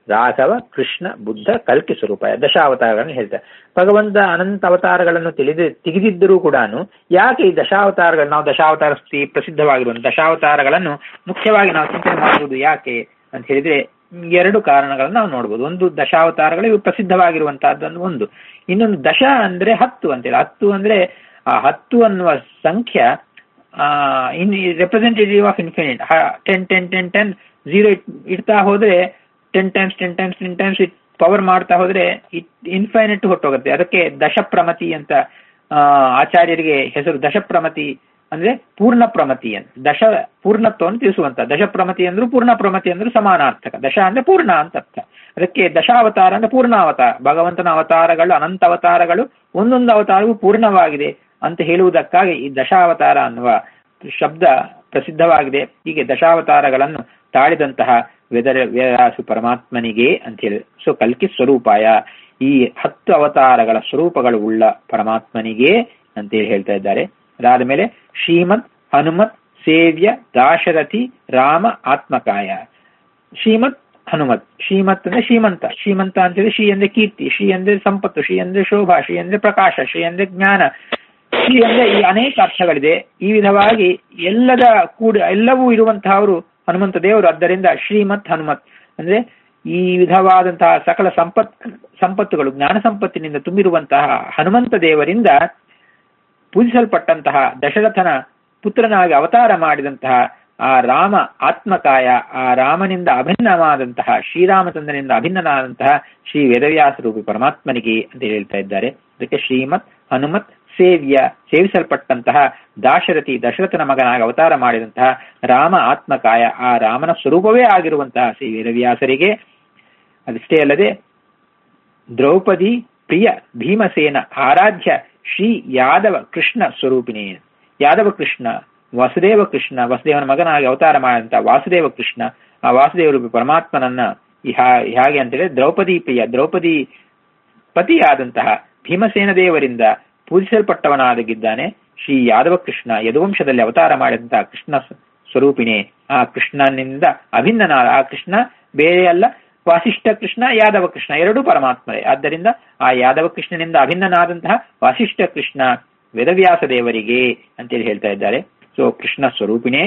ರಾಘವ ಕೃಷ್ಣ ಬುದ್ಧ ಕಲ್ಕಿ ಸ್ವರೂಪ ದಶಾವತಾರಗಳನ್ನು ಹೇಳ್ತಾರೆ ಭಗವಂತ ಅನಂತ ಅವತಾರಗಳನ್ನು ತಿಳಿದು ತೆಗೆದಿದ್ದರೂ ಕೂಡ ಯಾಕೆ ಈ ದಶಾವತಾರಗಳು ನಾವು ದಶಾವತಾರ ಸ್ತುತಿ ಪ್ರಸಿದ್ಧವಾಗಿರುವಂತ ದಶಾವತಾರಗಳನ್ನು ಮುಖ್ಯವಾಗಿ ನಾವು ಚಿಂತನೆ ಮಾಡುವುದು ಯಾಕೆ ಅಂತ ಹೇಳಿದ್ರೆ ಎರಡು ಕಾರಣಗಳನ್ನು ನಾವು ನೋಡ್ಬೋದು ಒಂದು ದಶಾವತಾರಗಳು ಇವು ಪ್ರಸಿದ್ಧವಾಗಿರುವಂತಹದ್ದನ್ನು ಒಂದು ಇನ್ನೊಂದು ದಶ ಅಂದ್ರೆ ಹತ್ತು ಅಂತೇಳಿ ಹತ್ತು ಅಂದ್ರೆ ಆ ಹತ್ತು ಅನ್ನುವ ಸಂಖ್ಯೆ in representative of infinite ten ten ten ten zero ಇಡ್ತಾ ಹೋದ್ರೆ ten times ten times ten times it power ಮಾಡ್ತಾ ಹೋದ್ರೆ ಇಟ್ ಇನ್ಫೈನೆಟ್ ಹೊಟ್ಟೋಗುತ್ತೆ ಅದಕ್ಕೆ ದಶಪ್ರಮತಿ ಅಂತ ಆಚಾರ್ಯರಿಗೆ ಹೆಸರು ದಶಪ್ರಮತಿ ಅಂದ್ರೆ ಪೂರ್ಣ ಪ್ರಮತಿ ಅಂತ ದಶ ಪೂರ್ಣತ್ವವನ್ನು ತಿಳಿಸುವಂತ ದಶಪ್ರಮತಿ ಅಂದ್ರು ಪೂರ್ಣ ಪ್ರಮತಿ ಅಂದ್ರು ಸಮಾನಾರ್ಥಕ ದಶ ಅಂದ್ರೆ ಪೂರ್ಣ ಅಂತ ಅರ್ಥ ಅದಕ್ಕೆ ದಶಾವತಾರ ಅಂದ್ರೆ ಪೂರ್ಣಾವತಾರ ಭಗವಂತನ ಅವತಾರಗಳು ಅನಂತ ಅವತಾರಗಳು ಒಂದೊಂದು ಅವತಾರವು ಪೂರ್ಣವಾಗಿದೆ ಅಂತ ಹೇಳುವುದಕ್ಕಾಗಿ ಈ ದಶಾವತಾರ ಅನ್ನುವ ಶಬ್ದ ಪ್ರಸಿದ್ಧವಾಗಿದೆ ಹೀಗೆ ದಶಾವತಾರಗಳನ್ನು ತಾಳಿದಂತಹ ವೆದರ ವ್ಯಾಸು ಪರಮಾತ್ಮನಿಗೆ ಅಂತ ಹೇಳಿ ಸೊ ಕಲ್ಕಿ ಸ್ವರೂಪಾಯ ಈ ಹತ್ತು ಅವತಾರಗಳ ಸ್ವರೂಪಗಳು ಉಳ್ಳ ಪರಮಾತ್ಮನಿಗೆ ಅಂತೇಳಿ ಹೇಳ್ತಾ ಇದ್ದಾರೆ ಅದಾದ ಮೇಲೆ ಶ್ರೀಮತ್ ಹನುಮತ್ ಸೇವ್ಯ ದಾಶರಥಿ ರಾಮ ಆತ್ಮಕಾಯ ಶ್ರೀಮತ್ ಹನುಮತ್ ಶ್ರೀಮತ್ ಅಂದ್ರೆ ಶ್ರೀಮಂತ ಶ್ರೀಮಂತ ಅಂತೇಳಿ ಶ್ರೀ ಅಂದ್ರೆ ಕೀರ್ತಿ ಶ್ರೀ ಅಂದ್ರೆ ಸಂಪತ್ತು ಶ್ರೀ ಅಂದ್ರೆ ಶೋಭಾ ಶ್ರೀ ಅಂದ್ರೆ ಪ್ರಕಾಶ ಶ್ರೀ ಅಂದ್ರೆ ಜ್ಞಾನ ಶ್ರೀ ಅಂದ್ರೆ ಈ ಅನೇಕ ಅರ್ಥಗಳಿದೆ ಈ ವಿಧವಾಗಿ ಎಲ್ಲದ ಕೂಡ ಎಲ್ಲವೂ ಇರುವಂತಹವರು ಹನುಮಂತ ದೇವರು ಆದ್ದರಿಂದ ಶ್ರೀಮತ್ ಹನುಮತ್ ಅಂದ್ರೆ ಈ ವಿಧವಾದಂತಹ ಸಕಲ ಸಂಪತ್ ಸಂಪತ್ತುಗಳು ಜ್ಞಾನ ಸಂಪತ್ತಿನಿಂದ ತುಂಬಿರುವಂತಹ ಹನುಮಂತ ದೇವರಿಂದ ಪೂಜಿಸಲ್ಪಟ್ಟಂತಹ ದಶರಥನ ಪುತ್ರನಾಗಿ ಅವತಾರ ಮಾಡಿದಂತಹ ಆ ರಾಮ ಆತ್ಮಕಾಯ ಆ ರಾಮನಿಂದ ಅಭಿನ್ನವಾದಂತಹ ಶ್ರೀರಾಮಚಂದ್ರನಿಂದ ಅಭಿನ್ನನಾದಂತಹ ಶ್ರೀ ವೇದವ್ಯಾಸ ರೂಪಿ ಪರಮಾತ್ಮನಿಗೆ ಅಂತ ಹೇಳ್ತಾ ಇದ್ದಾರೆ ಅದಕ್ಕೆ ಶ್ರೀಮತ್ ಹನುಮತ್ ಸೇವ್ಯ ಸೇವಿಸಲ್ಪಟ್ಟಂತಹ ದಾಶರಥಿ ದಶರಥನ ಮಗನಾಗಿ ಅವತಾರ ಮಾಡಿದಂತಹ ರಾಮ ಆತ್ಮಕಾಯ ಆ ರಾಮನ ಸ್ವರೂಪವೇ ಆಗಿರುವಂತಹ ಶ್ರೀ ವೇದವ್ಯಾಸರಿಗೆ ಅದಷ್ಟೇ ಅಲ್ಲದೆ ದ್ರೌಪದಿ ಪ್ರಿಯ ಭೀಮಸೇನ ಆರಾಧ್ಯ ಶ್ರೀ ಯಾದವ ಕೃಷ್ಣ ಸ್ವರೂಪಿಣಿ ಯಾದವ ಕೃಷ್ಣ ವಾಸುದೇವ ಕೃಷ್ಣ ವಸುದೇವನ ಮಗನಾಗಿ ಅವತಾರ ಮಾಡಿದಂತ ವಾಸುದೇವ ಕೃಷ್ಣ ಆ ವಾಸುದೇವ ರೂಪಿ ಪರಮಾತ್ಮನನ್ನ ಹೇಗೆ ಅಂತೇಳಿ ದ್ರೌಪದಿ ಪ್ರಿಯ ದ್ರೌಪದಿ ಪತಿಯಾದಂತಹ ಭೀಮಸೇನ ದೇವರಿಂದ ಪೂಜಿಸಲ್ಪಟ್ಟವನಾಗಿದ್ದಾನೆ ಶ್ರೀ ಯಾದವ ಕೃಷ್ಣ ಯದುವಂಶದಲ್ಲಿ ಅವತಾರ ಮಾಡಿದಂತಹ ಕೃಷ್ಣ ಸ್ವರೂಪಿಣಿ ಆ ಕೃಷ್ಣನಿಂದ ಅಭಿನ್ನನಾದ ಆ ಕೃಷ್ಣ ಬೇರೆ ಅಲ್ಲ ವಾಸಿಷ್ಠ ಕೃಷ್ಣ ಯಾದವ ಕೃಷ್ಣ ಎರಡೂ ಪರಮಾತ್ಮರೇ ಆದ್ದರಿಂದ ಆ ಯಾದವ ಕೃಷ್ಣನಿಂದ ಅಭಿನ್ನನಾದಂತಹ ವಾಸಿಷ್ಠ ಕೃಷ್ಣ ವೇದವ್ಯಾಸ ದೇವರಿಗೆ ಅಂತೇಳಿ ಹೇಳ್ತಾ ಇದ್ದಾರೆ ಸೊ ಕೃಷ್ಣ ಸ್ವರೂಪಿಣೆ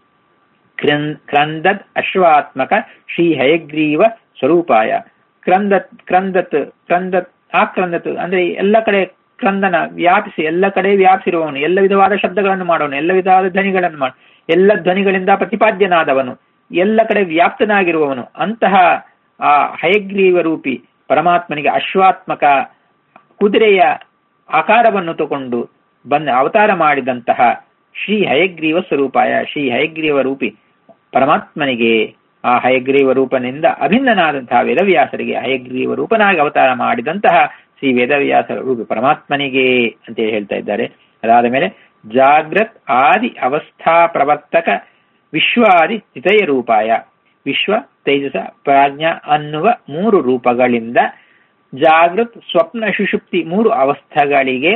ಕ್ರಂದದ್ ಅಶ್ವಾತ್ಮಕ ಶ್ರೀ ಹಯಗ್ರೀವ ಸ್ವರೂಪಾಯ ಕ್ರಂದತ್ ಕ್ರಂದತ್ ಕ್ರಂದತ್ ಆ ಕ್ರಂದತ್ ಅಂದ್ರೆ ಎಲ್ಲ ಕಡೆ ಕ್ರಂದನ ವ್ಯಾಪಿಸಿ ಎಲ್ಲ ಕಡೆ ವ್ಯಾಪಿಸಿರುವವನು ಎಲ್ಲ ವಿಧವಾದ ಶಬ್ದಗಳನ್ನು ಮಾಡೋನು ಎಲ್ಲ ವಿಧವಾದ ಧ್ವನಿಗಳನ್ನು ಮಾಡ ಎಲ್ಲ ಧ್ವನಿಗಳಿಂದ ಪ್ರತಿಪಾದ್ಯನಾದವನು ಎಲ್ಲ ಕಡೆ ವ್ಯಾಪ್ತನಾಗಿರುವವನು ಅಂತಹ ಆ ಹಯಗ್ರೀವ ರೂಪಿ ಪರಮಾತ್ಮನಿಗೆ ಅಶ್ವಾತ್ಮಕ ಕುದುರೆಯ ಆಕಾರವನ್ನು ತಗೊಂಡು ಬಂದ ಅವತಾರ ಮಾಡಿದಂತಹ ಶ್ರೀ ಹಯಗ್ರೀವ ಸ್ವರೂಪಾಯ ಶ್ರೀ ಹಯಗ್ರೀವ ರೂಪಿ ಪರಮಾತ್ಮನಿಗೆ ಆ ಹಯಗ್ರೀವ ರೂಪನಿಂದ ಅಭಿನ್ನನಾದಂತಹ ವೇದವ್ಯಾಸರಿಗೆ ಹಯಗ್ರೀವ ರೂಪನಾಗಿ ಅವತಾರ ಮಾಡಿದಂತಹ ಶ್ರೀ ವೇದವ್ಯಾಸ ರೂಪಿ ಪರಮಾತ್ಮನಿಗೆ ಅಂತೇಳಿ ಹೇಳ್ತಾ ಇದ್ದಾರೆ ಅದಾದ ಮೇಲೆ ಜಾಗ್ರತ್ ಆದಿ ಅವಸ್ಥಾ ಪ್ರವರ್ತಕ ವಿಶ್ವಾದಿ ಚಿತಯ ರೂಪಾಯ ವಿಶ್ವ ತೇಜಸ ಪ್ರಾಜ್ಞ ಅನ್ನುವ ಮೂರು ರೂಪಗಳಿಂದ ಜಾಗೃತ್ ಸ್ವಪ್ನ ಸುಷುಪ್ತಿ ಮೂರು ಅವಸ್ಥೆಗಳಿಗೆ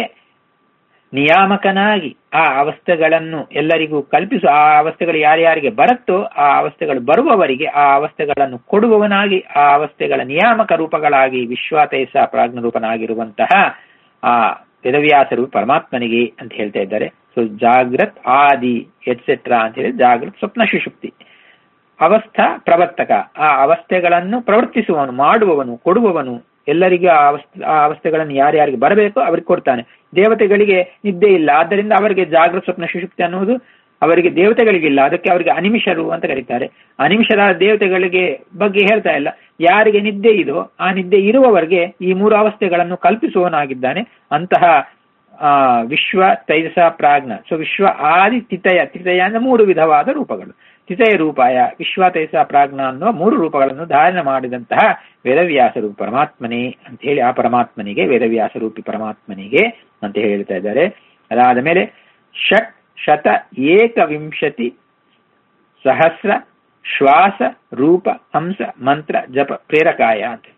ನಿಯಾಮಕನಾಗಿ ಆ ಅವಸ್ಥೆಗಳನ್ನು ಎಲ್ಲರಿಗೂ ಕಲ್ಪಿಸು ಆ ಅವಸ್ಥೆಗಳು ಯಾರ್ಯಾರಿಗೆ ಬರುತ್ತೋ ಆ ಅವಸ್ಥೆಗಳು ಬರುವವರಿಗೆ ಆ ಅವಸ್ಥೆಗಳನ್ನು ಕೊಡುವವನಾಗಿ ಆ ಅವಸ್ಥೆಗಳ ನಿಯಾಮಕ ರೂಪಗಳಾಗಿ ವಿಶ್ವಾತೈಸ ಪ್ರಾಜ್ಞ ರೂಪನಾಗಿರುವಂತಹ ಆ ವೇದವ್ಯಾಸರು ಪರಮಾತ್ಮನಿಗೆ ಅಂತ ಹೇಳ್ತಾ ಇದ್ದಾರೆ ಸೊ ಜಾಗ್ರತ್ ಆದಿ ಎಟ್ಸೆಟ್ರಾ ಅಂತ ಹೇಳಿ ಜಾಗೃತ್ ಸ್ವಪ್ನ ಸುಷುಪ್ತಿ ಅವಸ್ಥಾ ಪ್ರವರ್ತಕ ಆ ಅವಸ್ಥೆಗಳನ್ನು ಪ್ರವರ್ತಿಸುವವನು ಮಾಡುವವನು ಕೊಡುವವನು ಎಲ್ಲರಿಗೂ ಆ ಅವಸ್ಥೆ ಆ ಅವಸ್ಥೆಗಳನ್ನು ಯಾರ್ಯಾರಿಗೆ ಬರಬೇಕೋ ಅವ್ರಿಗೆ ಕೊಡ್ತಾನೆ ದೇವತೆಗಳಿಗೆ ನಿದ್ದೆ ಇಲ್ಲ ಆದ್ದರಿಂದ ಅವರಿಗೆ ಜಾಗೃತ ಸ್ವಪ್ನ ಸುಷುಪ್ತಿ ಅನ್ನುವುದು ಅವರಿಗೆ ದೇವತೆಗಳಿಗಿಲ್ಲ ಅದಕ್ಕೆ ಅವರಿಗೆ ಅನಿಮಿಷರು ಅಂತ ಕರೀತಾರೆ ಅನಿಮಿಷರಾದ ದೇವತೆಗಳಿಗೆ ಬಗ್ಗೆ ಹೇಳ್ತಾ ಇಲ್ಲ ಯಾರಿಗೆ ನಿದ್ದೆ ಇದೋ ಆ ನಿದ್ದೆ ಇರುವವರಿಗೆ ಈ ಮೂರು ಅವಸ್ಥೆಗಳನ್ನು ಕಲ್ಪಿಸುವವನಾಗಿದ್ದಾನೆ ಅಂತಹ ಆ ವಿಶ್ವ ತೈಜಸ ಪ್ರಾಜ್ಞ ಸೊ ವಿಶ್ವ ಆದಿ ತಿತಯ ತಿತಯ ಅಂದ್ರೆ ಮೂರು ವಿಧವಾದ ರೂಪಗಳು ತಿತಯ ರೂಪಾಯ ವಿಶ್ವ ತೈಜಸ ಪ್ರಾಜ್ಞ ಅನ್ನುವ ಮೂರು ರೂಪಗಳನ್ನು ಧಾರಣೆ ಮಾಡಿದಂತಹ ವೇದವ್ಯಾಸ ರೂಪಿ ಪರಮಾತ್ಮನೇ ಅಂತ ಹೇಳಿ ಆ ಪರಮಾತ್ಮನಿಗೆ ವೇದವ್ಯಾಸ ರೂಪಿ ಪರಮಾತ್ಮನಿಗೆ ಅಂತ ಹೇಳ್ತಾ ಇದ್ದಾರೆ ಅದಾದ ಮೇಲೆ ಷಟ್ ಶತ ಏಕವಿಂಶತಿ ಸಹಸ್ರ ಶ್ವಾಸ ರೂಪ ಹಂಸ ಮಂತ್ರ ಜಪ ಪ್ರೇರಕಾಯ ಅಂತ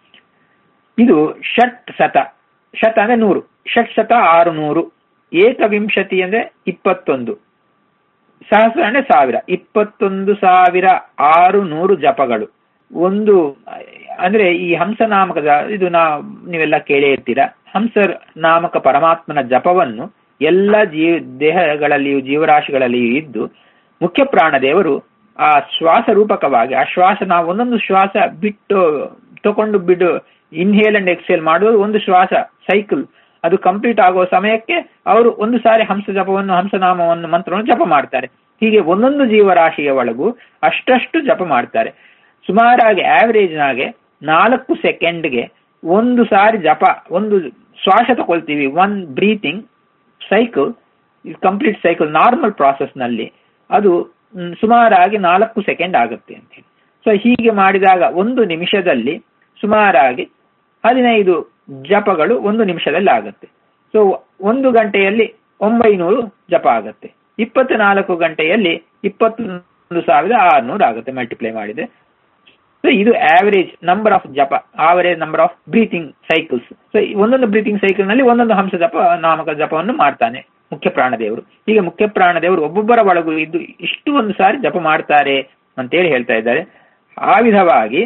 ಇದು ಷಟ್ ಶತ ಶತ ಅಂದ್ರೆ ನೂರು ಷಟ್ ಶತ ಆರು ನೂರು ಏಕವಿಂಶತಿ ಅಂದ್ರೆ ಇಪ್ಪತ್ತೊಂದು ಸಹಸ್ರ ಅಂದ್ರೆ ಸಾವಿರ ಇಪ್ಪತ್ತೊಂದು ಸಾವಿರ ಆರು ನೂರು ಜಪಗಳು ಒಂದು ಅಂದ್ರೆ ಈ ಹಂಸ ನಾಮಕದ ಇದು ನಾ ನೀವೆಲ್ಲ ಕೇಳೇ ಇರ್ತೀರ ಹಂಸ ನಾಮಕ ಪರಮಾತ್ಮನ ಜಪವನ್ನು ಎಲ್ಲ ಜೀವ ದೇಹಗಳಲ್ಲಿಯೂ ಜೀವರಾಶಿಗಳಲ್ಲಿಯೂ ಇದ್ದು ಮುಖ್ಯ ಪ್ರಾಣದೇವರು ಆ ಶ್ವಾಸ ರೂಪಕವಾಗಿ ಆ ಶ್ವಾಸ ನಾವು ಒಂದೊಂದು ಶ್ವಾಸ ಬಿಟ್ಟು ತಕೊಂಡು ಬಿಡು ಇನ್ಹೇಲ್ ಅಂಡ್ ಎಕ್ಸೇಲ್ ಮಾಡೋದು ಒಂದು ಶ್ವಾಸ ಸೈಕಲ್ ಅದು ಕಂಪ್ಲೀಟ್ ಆಗುವ ಸಮಯಕ್ಕೆ ಅವರು ಒಂದು ಸಾರಿ ಹಂಸ ಜಪವನ್ನು ಹಂಸನಾಮವನ್ನು ಮಂತ್ರವನ್ನು ಜಪ ಮಾಡ್ತಾರೆ ಹೀಗೆ ಒಂದೊಂದು ಜೀವರಾಶಿಯ ಒಳಗೂ ಅಷ್ಟಷ್ಟು ಜಪ ಮಾಡ್ತಾರೆ ಸುಮಾರಾಗಿ ಆವರೇಜ್ನಾಗೆ ನಾಲ್ಕು ಸೆಕೆಂಡ್ಗೆ ಒಂದು ಸಾರಿ ಜಪ ಒಂದು ಶ್ವಾಸ ತಗೊಳ್ತೀವಿ one breathing cycle complete cycle normal ನಲ್ಲಿ ಅದು ಸುಮಾರಾಗಿ ನಾಲ್ಕು ಸೆಕೆಂಡ್ ಆಗುತ್ತೆ ಅಂತ ಹೇಳಿ ಸೊ ಹೀಗೆ ಮಾಡಿದಾಗ ಒಂದು ನಿಮಿಷದಲ್ಲಿ ಸುಮಾರಾಗಿ ಹದಿನೈದು ಜಪಗಳು ಒಂದು ನಿಮಿಷದಲ್ಲಿ ಆಗುತ್ತೆ ಸೊ ಒಂದು ಗಂಟೆಯಲ್ಲಿ ಒಂಬೈನೂರು ಜಪ ಆಗುತ್ತೆ ಇಪ್ಪತ್ನಾಲ್ಕು ಗಂಟೆಯಲ್ಲಿ ಇಪ್ಪತ್ತೊಂದು ಸಾವಿರದ ಆರುನೂರು ಆಗುತ್ತೆ ಮಲ್ಟಿಪ್ಲೈ ಮಾಡಿದ್ರೆ ಸೊ ಇದು ಆವರೇಜ್ ನಂಬರ್ ಆಫ್ ಜಪ average number of breathing cycles so ಒಂದೊಂದು ಬ್ರೀತಿಂಗ್ ಸೈಕಲ್ ನಲ್ಲಿ ಒಂದೊಂದು ಹಂಸ ಜಪ ನಾಮಕ ಜಪವನ್ನು ಮಾಡ್ತಾನೆ ಮುಖ್ಯ ಪ್ರಾಣದೇವರು ಹೀಗೆ ಮುಖ್ಯ ಪ್ರಾಣದೇವರು ಒಬ್ಬೊಬ್ಬರ ಒಳಗೂ ಇದ್ದು ಇಷ್ಟು ಒಂದು ಸಾರಿ ಜಪ ಮಾಡ್ತಾರೆ ಅಂತೇಳಿ ಹೇಳ್ತಾ ಇದ್ದಾರೆ ಆ ವಿಧವಾಗಿ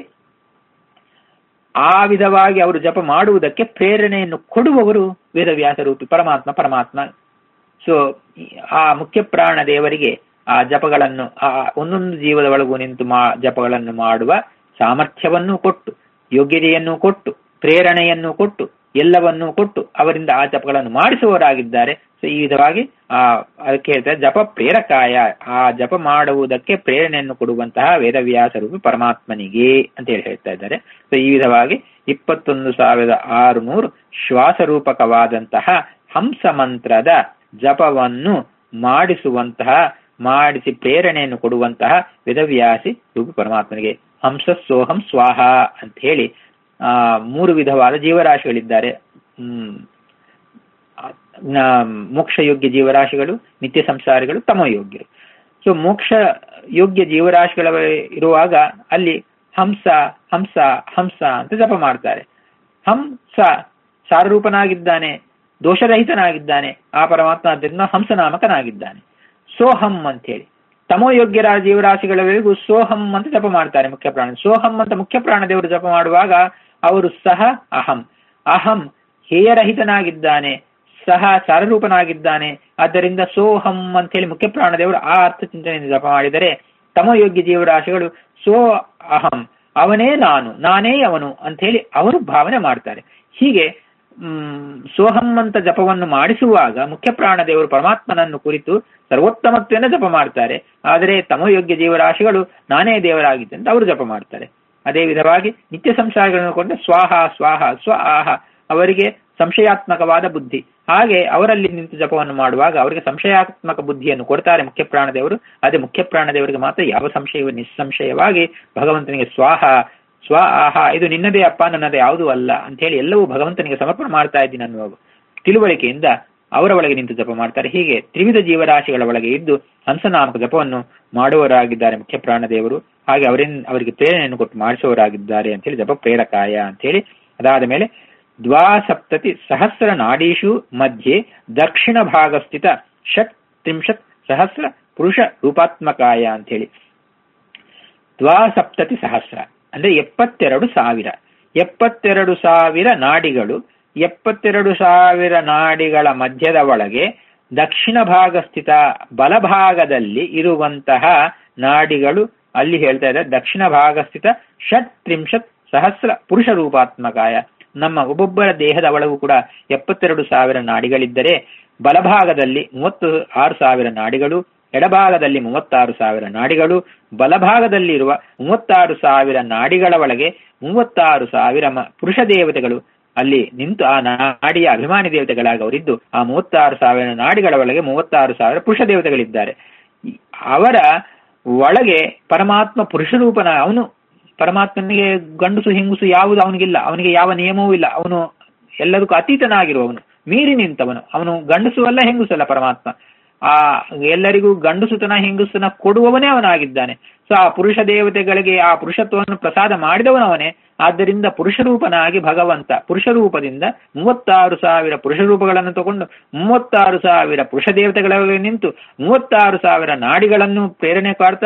ಆ ವಿಧವಾಗಿ ಅವರು ಜಪ ಮಾಡುವುದಕ್ಕೆ ಪ್ರೇರಣೆಯನ್ನು ಕೊಡುವವರು ವೇದವ್ಯಾಸ ರೂಪಿ ಪರಮಾತ್ಮ ಪರಮಾತ್ಮ ಸೊ ಆ ಮುಖ್ಯ ಪ್ರಾಣ ದೇವರಿಗೆ ಆ ಜಪಗಳನ್ನು ಆ ಒಂದೊಂದು ಜೀವದ ಒಳಗೂ ನಿಂತು ಮಾ ಜಪಗಳನ್ನು ಮಾಡುವ ಸಾಮರ್ಥ್ಯವನ್ನು ಕೊಟ್ಟು ಯೋಗ್ಯತೆಯನ್ನು ಕೊಟ್ಟು ಪ್ರೇರಣೆಯನ್ನು ಕೊಟ್ಟು ಎಲ್ಲವನ್ನೂ ಕೊಟ್ಟು ಅವರಿಂದ ಆ ಜಪಗಳನ್ನು ಮಾಡಿಸುವವರಾಗಿದ್ದಾರೆ ಸೊ ಈ ವಿಧವಾಗಿ ಆ ಅದಕ್ಕೆ ಹೇಳ್ತಾರೆ ಜಪ ಪ್ರೇರಕಾಯ ಆ ಜಪ ಮಾಡುವುದಕ್ಕೆ ಪ್ರೇರಣೆಯನ್ನು ಕೊಡುವಂತಹ ವೇದವ್ಯಾಸ ರೂಪಿ ಪರಮಾತ್ಮನಿಗೆ ಅಂತ ಹೇಳಿ ಹೇಳ್ತಾ ಇದ್ದಾರೆ ಸೊ ಈ ವಿಧವಾಗಿ ಇಪ್ಪತ್ತೊಂದು ಸಾವಿರದ ಆರುನೂರು ಶ್ವಾಸರೂಪಕವಾದಂತಹ ಹಂಸ ಮಂತ್ರದ ಜಪವನ್ನು ಮಾಡಿಸುವಂತಹ ಮಾಡಿಸಿ ಪ್ರೇರಣೆಯನ್ನು ಕೊಡುವಂತಹ ವೇದವ್ಯಾಸಿ ರೂಪಿ ಪರಮಾತ್ಮನಿಗೆ ಹಂಸ ಸೋಹಂ ಸ್ವಾಹ ಅಂತ ಹೇಳಿ ಆ ಮೂರು ವಿಧವಾದ ಜೀವರಾಶಿಗಳಿದ್ದಾರೆ ಹ್ಮ್ ಮೋಕ್ಷ ಯೋಗ್ಯ ಜೀವರಾಶಿಗಳು ನಿತ್ಯ ಸಂಸಾರಿಗಳು ತಮೋಯೋಗ್ಯರು ಸೊ ಮೋಕ್ಷ ಯೋಗ್ಯ ಜೀವರಾಶಿಗಳ ಇರುವಾಗ ಅಲ್ಲಿ ಹಂಸ ಹಂಸ ಹಂಸ ಅಂತ ಜಪ ಮಾಡ್ತಾರೆ ಹಂಸ ಸಾರರೂಪನಾಗಿದ್ದಾನೆ ದೋಷರಹಿತನಾಗಿದ್ದಾನೆ ಆ ಪರಮಾತ್ಮ ಆದ್ದರಿಂದ ಹಂಸನಾಮಕನಾಗಿದ್ದಾನೆ ಸೋಹಂ ಅಂತ ಹೇಳಿ ತಮೋಯೋಗ್ಯರ ಜೀವರಾಶಿಗಳವರೆಗೂ ಸೋಹಂ ಅಂತ ಜಪ ಮಾಡ್ತಾರೆ ಮುಖ್ಯ ಪ್ರಾಣ ಸೋಹಂ ಅಂತ ಮುಖ್ಯ ಪ್ರಾಣದೇವರು ಜಪ ಮಾಡುವಾಗ ಅವರು ಸಹ ಅಹಂ ಅಹಂ ಹೇಯರಹಿತನಾಗಿದ್ದಾನೆ ಸಹ ಸಾರರೂಪನಾಗಿದ್ದಾನೆ ಆದ್ದರಿಂದ ಸೋಹಂ ಅಂತ ಹೇಳಿ ಮುಖ್ಯ ಪ್ರಾಣದೇವರು ಆ ಅರ್ಥ ಚಿಂತನೆಯಿಂದ ಜಪ ಮಾಡಿದರೆ ತಮಯೋಗ್ಯ ಜೀವರಾಶಿಗಳು ಸೋ ಅಹಂ ಅವನೇ ನಾನು ನಾನೇ ಅವನು ಅಂತ ಹೇಳಿ ಅವರು ಭಾವನೆ ಮಾಡ್ತಾರೆ ಹೀಗೆ ಹ್ಮ್ ಸೋಹಂ ಅಂತ ಜಪವನ್ನು ಮಾಡಿಸುವಾಗ ಮುಖ್ಯ ಪ್ರಾಣದೇವರು ಪರಮಾತ್ಮನನ್ನು ಕುರಿತು ಸರ್ವೋತ್ತಮತ್ವೆಯನ್ನು ಜಪ ಮಾಡ್ತಾರೆ ಆದರೆ ತಮೋಯೋಗ್ಯ ಜೀವರಾಶಿಗಳು ನಾನೇ ದೇವರಾಗಿದ್ದೆ ಅಂತ ಅವರು ಜಪ ಮಾಡ್ತಾರೆ ಅದೇ ವಿಧವಾಗಿ ನಿತ್ಯ ಸಂಸಾರಗಳನ್ನು ಕೊಂಡ ಸ್ವಾಹ ಸ್ವಾಹ ಸ್ವ ಆಹ ಅವರಿಗೆ ಸಂಶಯಾತ್ಮಕವಾದ ಬುದ್ಧಿ ಹಾಗೆ ಅವರಲ್ಲಿ ನಿಂತು ಜಪವನ್ನು ಮಾಡುವಾಗ ಅವರಿಗೆ ಸಂಶಯಾತ್ಮಕ ಬುದ್ಧಿಯನ್ನು ಕೊಡ್ತಾರೆ ಮುಖ್ಯ ಪ್ರಾಣದೇವರು ಅದೇ ಮುಖ್ಯ ಪ್ರಾಣದೇವರಿಗೆ ಮಾತ್ರ ಯಾವ ಸಂಶಯವು ನಿಸ್ಸಂಶಯವಾಗಿ ಭಗವಂತನಿಗೆ ಸ್ವಾಹ ಸ್ವ ಆಹ ಇದು ನಿನ್ನದೇ ಅಪ್ಪ ನನ್ನದೇ ಯಾವುದೂ ಅಲ್ಲ ಅಂತ ಹೇಳಿ ಎಲ್ಲವೂ ಭಗವಂತನಿಗೆ ಸಮರ್ಪಣೆ ಮಾಡ್ತಾ ಇದ್ದೀನಿ ಅನ್ನುವ ತಿಳುವಳಿಕೆಯಿಂದ ಅವರ ಒಳಗೆ ನಿಂತು ಜಪ ಮಾಡ್ತಾರೆ ಹೀಗೆ ತ್ರಿವಿಧ ಜೀವರಾಶಿಗಳ ಒಳಗೆ ಇದ್ದು ಹಂಸನಾಮಕ ಜಪವನ್ನು ಮಾಡುವವರಾಗಿದ್ದಾರೆ ಮುಖ್ಯ ಪ್ರಾಣದೇವರು ಹಾಗೆ ಅವರಿಂದ ಅವರಿಗೆ ಪ್ರೇರಣೆಯನ್ನು ಕೊಟ್ಟು ಮಾಡಿಸುವವರಾಗಿದ್ದಾರೆ ಅಂತ ಹೇಳಿ ಜಪ ಪ್ರೇರಕಾಯ ಅಂತ ಹೇಳಿ ಅದಾದ ಮೇಲೆ ದ್ವಾಸಪ್ತತಿ ಸಹಸ್ರ ನಾಡೀಷು ಮಧ್ಯೆ ದಕ್ಷಿಣ ಭಾಗ ಸ್ಥಿತ ಷಟ್ ತ್ರಿಂಶತ್ ಸಹಸ್ರ ಪುರುಷ ರೂಪಾತ್ಮಕಾಯ ಅಂತ ಹೇಳಿ ದ್ವಾಸಪ್ತತಿ ಸಹಸ್ರ ಅಂದ್ರೆ ಎಪ್ಪತ್ತೆರಡು ಸಾವಿರ ಎಪ್ಪತ್ತೆರಡು ಸಾವಿರ ನಾಡಿಗಳು ಎಪ್ಪತ್ತೆರಡು ಸಾವಿರ ನಾಡಿಗಳ ಮಧ್ಯದ ಒಳಗೆ ದಕ್ಷಿಣ ಭಾಗ ಸ್ಥಿತ ಬಲಭಾಗದಲ್ಲಿ ಇರುವಂತಹ ನಾಡಿಗಳು ಅಲ್ಲಿ ಹೇಳ್ತಾ ಇದ್ದಾರೆ ದಕ್ಷಿಣ ಭಾಗ ಸ್ಥಿತ ಷಟ್ ತ್ರಿಂಶತ್ ಸಹಸ್ರ ಪುರುಷ ರೂಪಾತ್ಮಕಾಯ ನಮ್ಮ ಒಬ್ಬೊಬ್ಬರ ದೇಹದ ಒಳಗೂ ಕೂಡ ಎಪ್ಪತ್ತೆರಡು ಸಾವಿರ ನಾಡಿಗಳಿದ್ದರೆ ಬಲಭಾಗದಲ್ಲಿ ಮೂವತ್ತು ಆರು ಸಾವಿರ ನಾಡಿಗಳು ಎಡಭಾಗದಲ್ಲಿ ಮೂವತ್ತಾರು ಸಾವಿರ ನಾಡಿಗಳು ಬಲಭಾಗದಲ್ಲಿರುವ ಮೂವತ್ತಾರು ಸಾವಿರ ನಾಡಿಗಳ ಒಳಗೆ ಮೂವತ್ತಾರು ಸಾವಿರ ಪುರುಷ ದೇವತೆಗಳು ಅಲ್ಲಿ ನಿಂತು ಆ ನಾಡಿಯ ಅಭಿಮಾನಿ ದೇವತೆಗಳಾಗಿ ಅವರಿದ್ದು ಆ ಮೂವತ್ತಾರು ಸಾವಿರ ನಾಡಿಗಳ ಒಳಗೆ ಮೂವತ್ತಾರು ಸಾವಿರ ಪುರುಷ ದೇವತೆಗಳಿದ್ದಾರೆ ಅವರ ಒಳಗೆ ಪರಮಾತ್ಮ ಪುರುಷ ರೂಪನ ಅವನು ಪರಮಾತ್ಮನಿಗೆ ಗಂಡಸು ಹೆಂಗುಸು ಯಾವುದು ಅವನಿಗಿಲ್ಲ ಅವನಿಗೆ ಯಾವ ನಿಯಮವೂ ಇಲ್ಲ ಅವನು ಎಲ್ಲದಕ್ಕೂ ಅತೀತನಾಗಿರುವವನು ಮೀರಿ ನಿಂತವನು ಅವನು ಗಂಡಸು ಅಲ್ಲ ಹೆಂಗುಸು ಅಲ್ಲ ಪರಮಾತ್ಮ ಆ ಎಲ್ಲರಿಗೂ ಗಂಡಸುತನ ಹೆಂಗಸನ ಕೊಡುವವನೇ ಅವನಾಗಿದ್ದಾನೆ ಸೊ ಆ ಪುರುಷ ದೇವತೆಗಳಿಗೆ ಆ ಪುರುಷತ್ವವನ್ನು ಪ್ರಸಾದ ಮಾಡಿದವನವನೇ ಆದ್ದರಿಂದ ಪುರುಷ ರೂಪನಾಗಿ ಭಗವಂತ ಪುರುಷ ರೂಪದಿಂದ ಮೂವತ್ತಾರು ಸಾವಿರ ಪುರುಷ ರೂಪಗಳನ್ನು ತಗೊಂಡು ಮೂವತ್ತಾರು ಸಾವಿರ ಪುರುಷ ದೇವತೆಗಳಲ್ಲಿ ನಿಂತು ಮೂವತ್ತಾರು ಸಾವಿರ ನಾಡಿಗಳನ್ನು ಪ್ರೇರಣೆ ಕಾಡ್ತಾ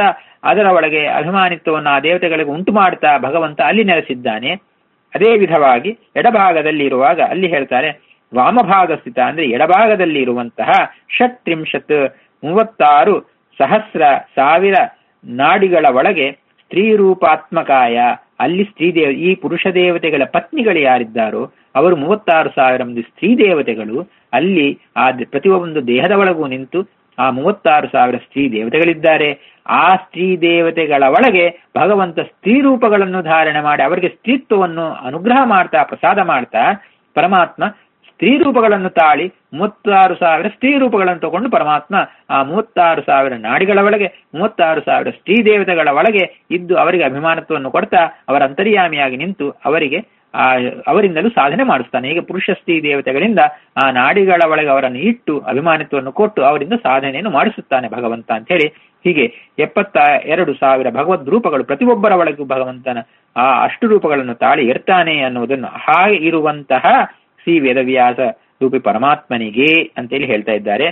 ಅದರ ಒಳಗೆ ಅಭಿಮಾನಿತ್ವವನ್ನು ಆ ದೇವತೆಗಳಿಗೆ ಉಂಟು ಮಾಡ್ತಾ ಭಗವಂತ ಅಲ್ಲಿ ನೆಲೆಸಿದ್ದಾನೆ ಅದೇ ವಿಧವಾಗಿ ಎಡಭಾಗದಲ್ಲಿ ಇರುವಾಗ ಅಲ್ಲಿ ಹೇಳ್ತಾರೆ ವಾಮಭಾಗ ಸ್ಥಿತ ಅಂದ್ರೆ ಎಡಭಾಗದಲ್ಲಿ ಇರುವಂತಹ ಷಟ್ತ್ರಿಂಶತ್ ಮೂವತ್ತಾರು ಸಹಸ್ರ ಸಾವಿರ ನಾಡಿಗಳ ಒಳಗೆ ಸ್ತ್ರೀ ರೂಪಾತ್ಮಕಾಯ ಅಲ್ಲಿ ಸ್ತ್ರೀ ದೇವ ಈ ಪುರುಷ ದೇವತೆಗಳ ಪತ್ನಿಗಳು ಯಾರಿದ್ದಾರೋ ಅವರು ಮೂವತ್ತಾರು ಸಾವಿರ ಮಂದಿ ಸ್ತ್ರೀ ದೇವತೆಗಳು ಅಲ್ಲಿ ಆ ಪ್ರತಿಯೊಂದು ದೇಹದ ಒಳಗೂ ನಿಂತು ಆ ಮೂವತ್ತಾರು ಸಾವಿರ ಸ್ತ್ರೀ ದೇವತೆಗಳಿದ್ದಾರೆ ಆ ಸ್ತ್ರೀ ದೇವತೆಗಳ ಒಳಗೆ ಭಗವಂತ ಸ್ತ್ರೀ ರೂಪಗಳನ್ನು ಧಾರಣೆ ಮಾಡಿ ಅವರಿಗೆ ಸ್ತ್ರೀತ್ವವನ್ನು ಅನುಗ್ರಹ ಮಾಡ್ತಾ ಪ್ರಸಾದ ಮಾಡ್ತಾ ಪರಮಾತ್ಮ ಸ್ತ್ರೀ ರೂಪಗಳನ್ನು ತಾಳಿ ಮೂವತ್ತಾರು ಸಾವಿರ ಸ್ತ್ರೀ ರೂಪಗಳನ್ನು ತಗೊಂಡು ಪರಮಾತ್ಮ ಆ ಮೂವತ್ತಾರು ಸಾವಿರ ನಾಡಿಗಳ ಒಳಗೆ ಮೂವತ್ತಾರು ಸಾವಿರ ಸ್ತ್ರೀ ದೇವತೆಗಳ ಒಳಗೆ ಇದ್ದು ಅವರಿಗೆ ಅಭಿಮಾನತ್ವವನ್ನು ಕೊಡ್ತಾ ಅವರ ಅಂತರ್ಯಾಮಿಯಾಗಿ ನಿಂತು ಅವರಿಗೆ ಆ ಅವರಿಂದಲೂ ಸಾಧನೆ ಮಾಡಿಸ್ತಾನೆ ಈಗ ಪುರುಷ ಸ್ತ್ರೀ ದೇವತೆಗಳಿಂದ ಆ ನಾಡಿಗಳ ಒಳಗೆ ಅವರನ್ನು ಇಟ್ಟು ಅಭಿಮಾನಿತ್ವವನ್ನು ಕೊಟ್ಟು ಅವರಿಂದ ಸಾಧನೆಯನ್ನು ಮಾಡಿಸುತ್ತಾನೆ ಭಗವಂತ ಅಂತ ಹೇಳಿ ಹೀಗೆ ಎಪ್ಪತ್ತ ಎರಡು ಸಾವಿರ ಭಗವದ್ ರೂಪಗಳು ಪ್ರತಿಯೊಬ್ಬರ ಒಳಗೂ ಭಗವಂತನ ಆ ಅಷ್ಟು ರೂಪಗಳನ್ನು ತಾಳಿ ಇರ್ತಾನೆ ಅನ್ನುವುದನ್ನು ಹಾಗೆ ಇರುವಂತಹ ಶ್ರೀ ವೇದವ್ಯಾಸ ರೂಪಿ ಪರಮಾತ್ಮನಿಗೆ ಅಂತೇಳಿ ಹೇಳ್ತಾ ಇದ್ದಾರೆ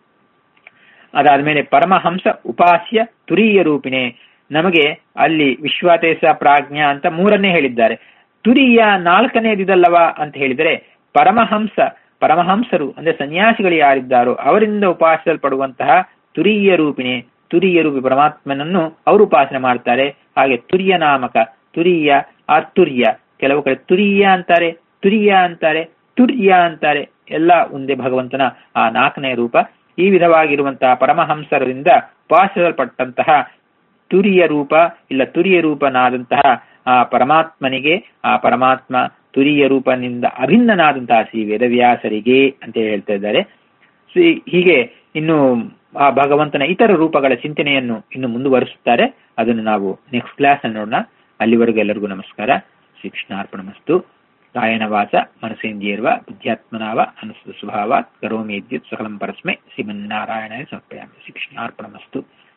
ಅದಾದ್ಮೇಲೆ ಪರಮಹಂಸ ಉಪಾಸ್ಯ ತುರೀಯ ರೂಪಿಣೆ ನಮಗೆ ಅಲ್ಲಿ ವಿಶ್ವಾತೇಶ ಪ್ರಾಜ್ಞಾ ಅಂತ ಮೂರನ್ನೇ ಹೇಳಿದ್ದಾರೆ ತುರಿಯ ನಾಲ್ಕನೇದಿದಲ್ಲವ ಅಂತ ಹೇಳಿದರೆ ಪರಮಹಂಸ ಪರಮಹಂಸರು ಅಂದ್ರೆ ಸನ್ಯಾಸಿಗಳು ಯಾರಿದ್ದಾರೋ ಅವರಿಂದ ಉಪಾಸಿಸಲ್ಪಡುವಂತಹ ತುರಿಯ ರೂಪಿಣೆ ತುರಿಯ ರೂಪಿ ಪರಮಾತ್ಮನನ್ನು ಅವರು ಉಪಾಸನೆ ಮಾಡ್ತಾರೆ ಹಾಗೆ ತುರಿಯ ನಾಮಕ ತುರಿಯ ಅರ್ತುರ್ಯ ಕೆಲವು ಕಡೆ ತುರಿಯ ಅಂತಾರೆ ತುರಿಯ ಅಂತಾರೆ ತುರ್ಯ ಅಂತಾರೆ ಎಲ್ಲ ಒಂದೇ ಭಗವಂತನ ಆ ನಾಲ್ಕನೇ ರೂಪ ಈ ವಿಧವಾಗಿರುವಂತಹ ಪರಮಹಂಸರಿಂದ ಉಪಾಸಿಸಲ್ಪಟ್ಟಂತಹ ತುರಿಯ ರೂಪ ಇಲ್ಲ ತುರಿಯ ರೂಪನಾದಂತಹ ಆ ಪರಮಾತ್ಮನಿಗೆ ಆ ಪರಮಾತ್ಮ ತುರಿಯ ರೂಪನಿಂದ ಅಭಿನ್ನನಾದಂತಹ ಶ್ರೀ ವೇದವ್ಯಾಸರಿಗೆ ಅಂತ ಹೇಳ್ತಾ ಇದ್ದಾರೆ ಹೀಗೆ ಇನ್ನು ಆ ಭಗವಂತನ ಇತರ ರೂಪಗಳ ಚಿಂತನೆಯನ್ನು ಇನ್ನು ಮುಂದುವರಿಸುತ್ತಾರೆ ಅದನ್ನು ನಾವು ನೆಕ್ಸ್ಟ್ ಕ್ಲಾಸ್ ಅಲ್ಲಿ ನೋಡೋಣ ಅಲ್ಲಿವರೆಗೂ ಎಲ್ಲರಿಗೂ ನಮಸ್ಕಾರ ಶ್ರೀ ಕೃಷ್ಣಾರ್ಪಣಮಸ್ತು ಕಾಯನ ವಾಚ ಮನಸೇಂದ್ರಿಯರ್ವ ಬುದ್ಧ್ಯಾತ್ಮನಾವ ಅನುಸೃತ ಸ್ವಭಾವ ಕರೋಮಿ ವಿದ್ಯುತ್ ಸಕಲಂ ಪರಸ್ಮೈ ಶ್ರೀಮನ್ನಾರಾಯಣ ಸಮರ್ಪಯಾಮಿ ಶ್ರೀ ಕೃಷ್ಣಾರ್ಪಣಮಸ್ತು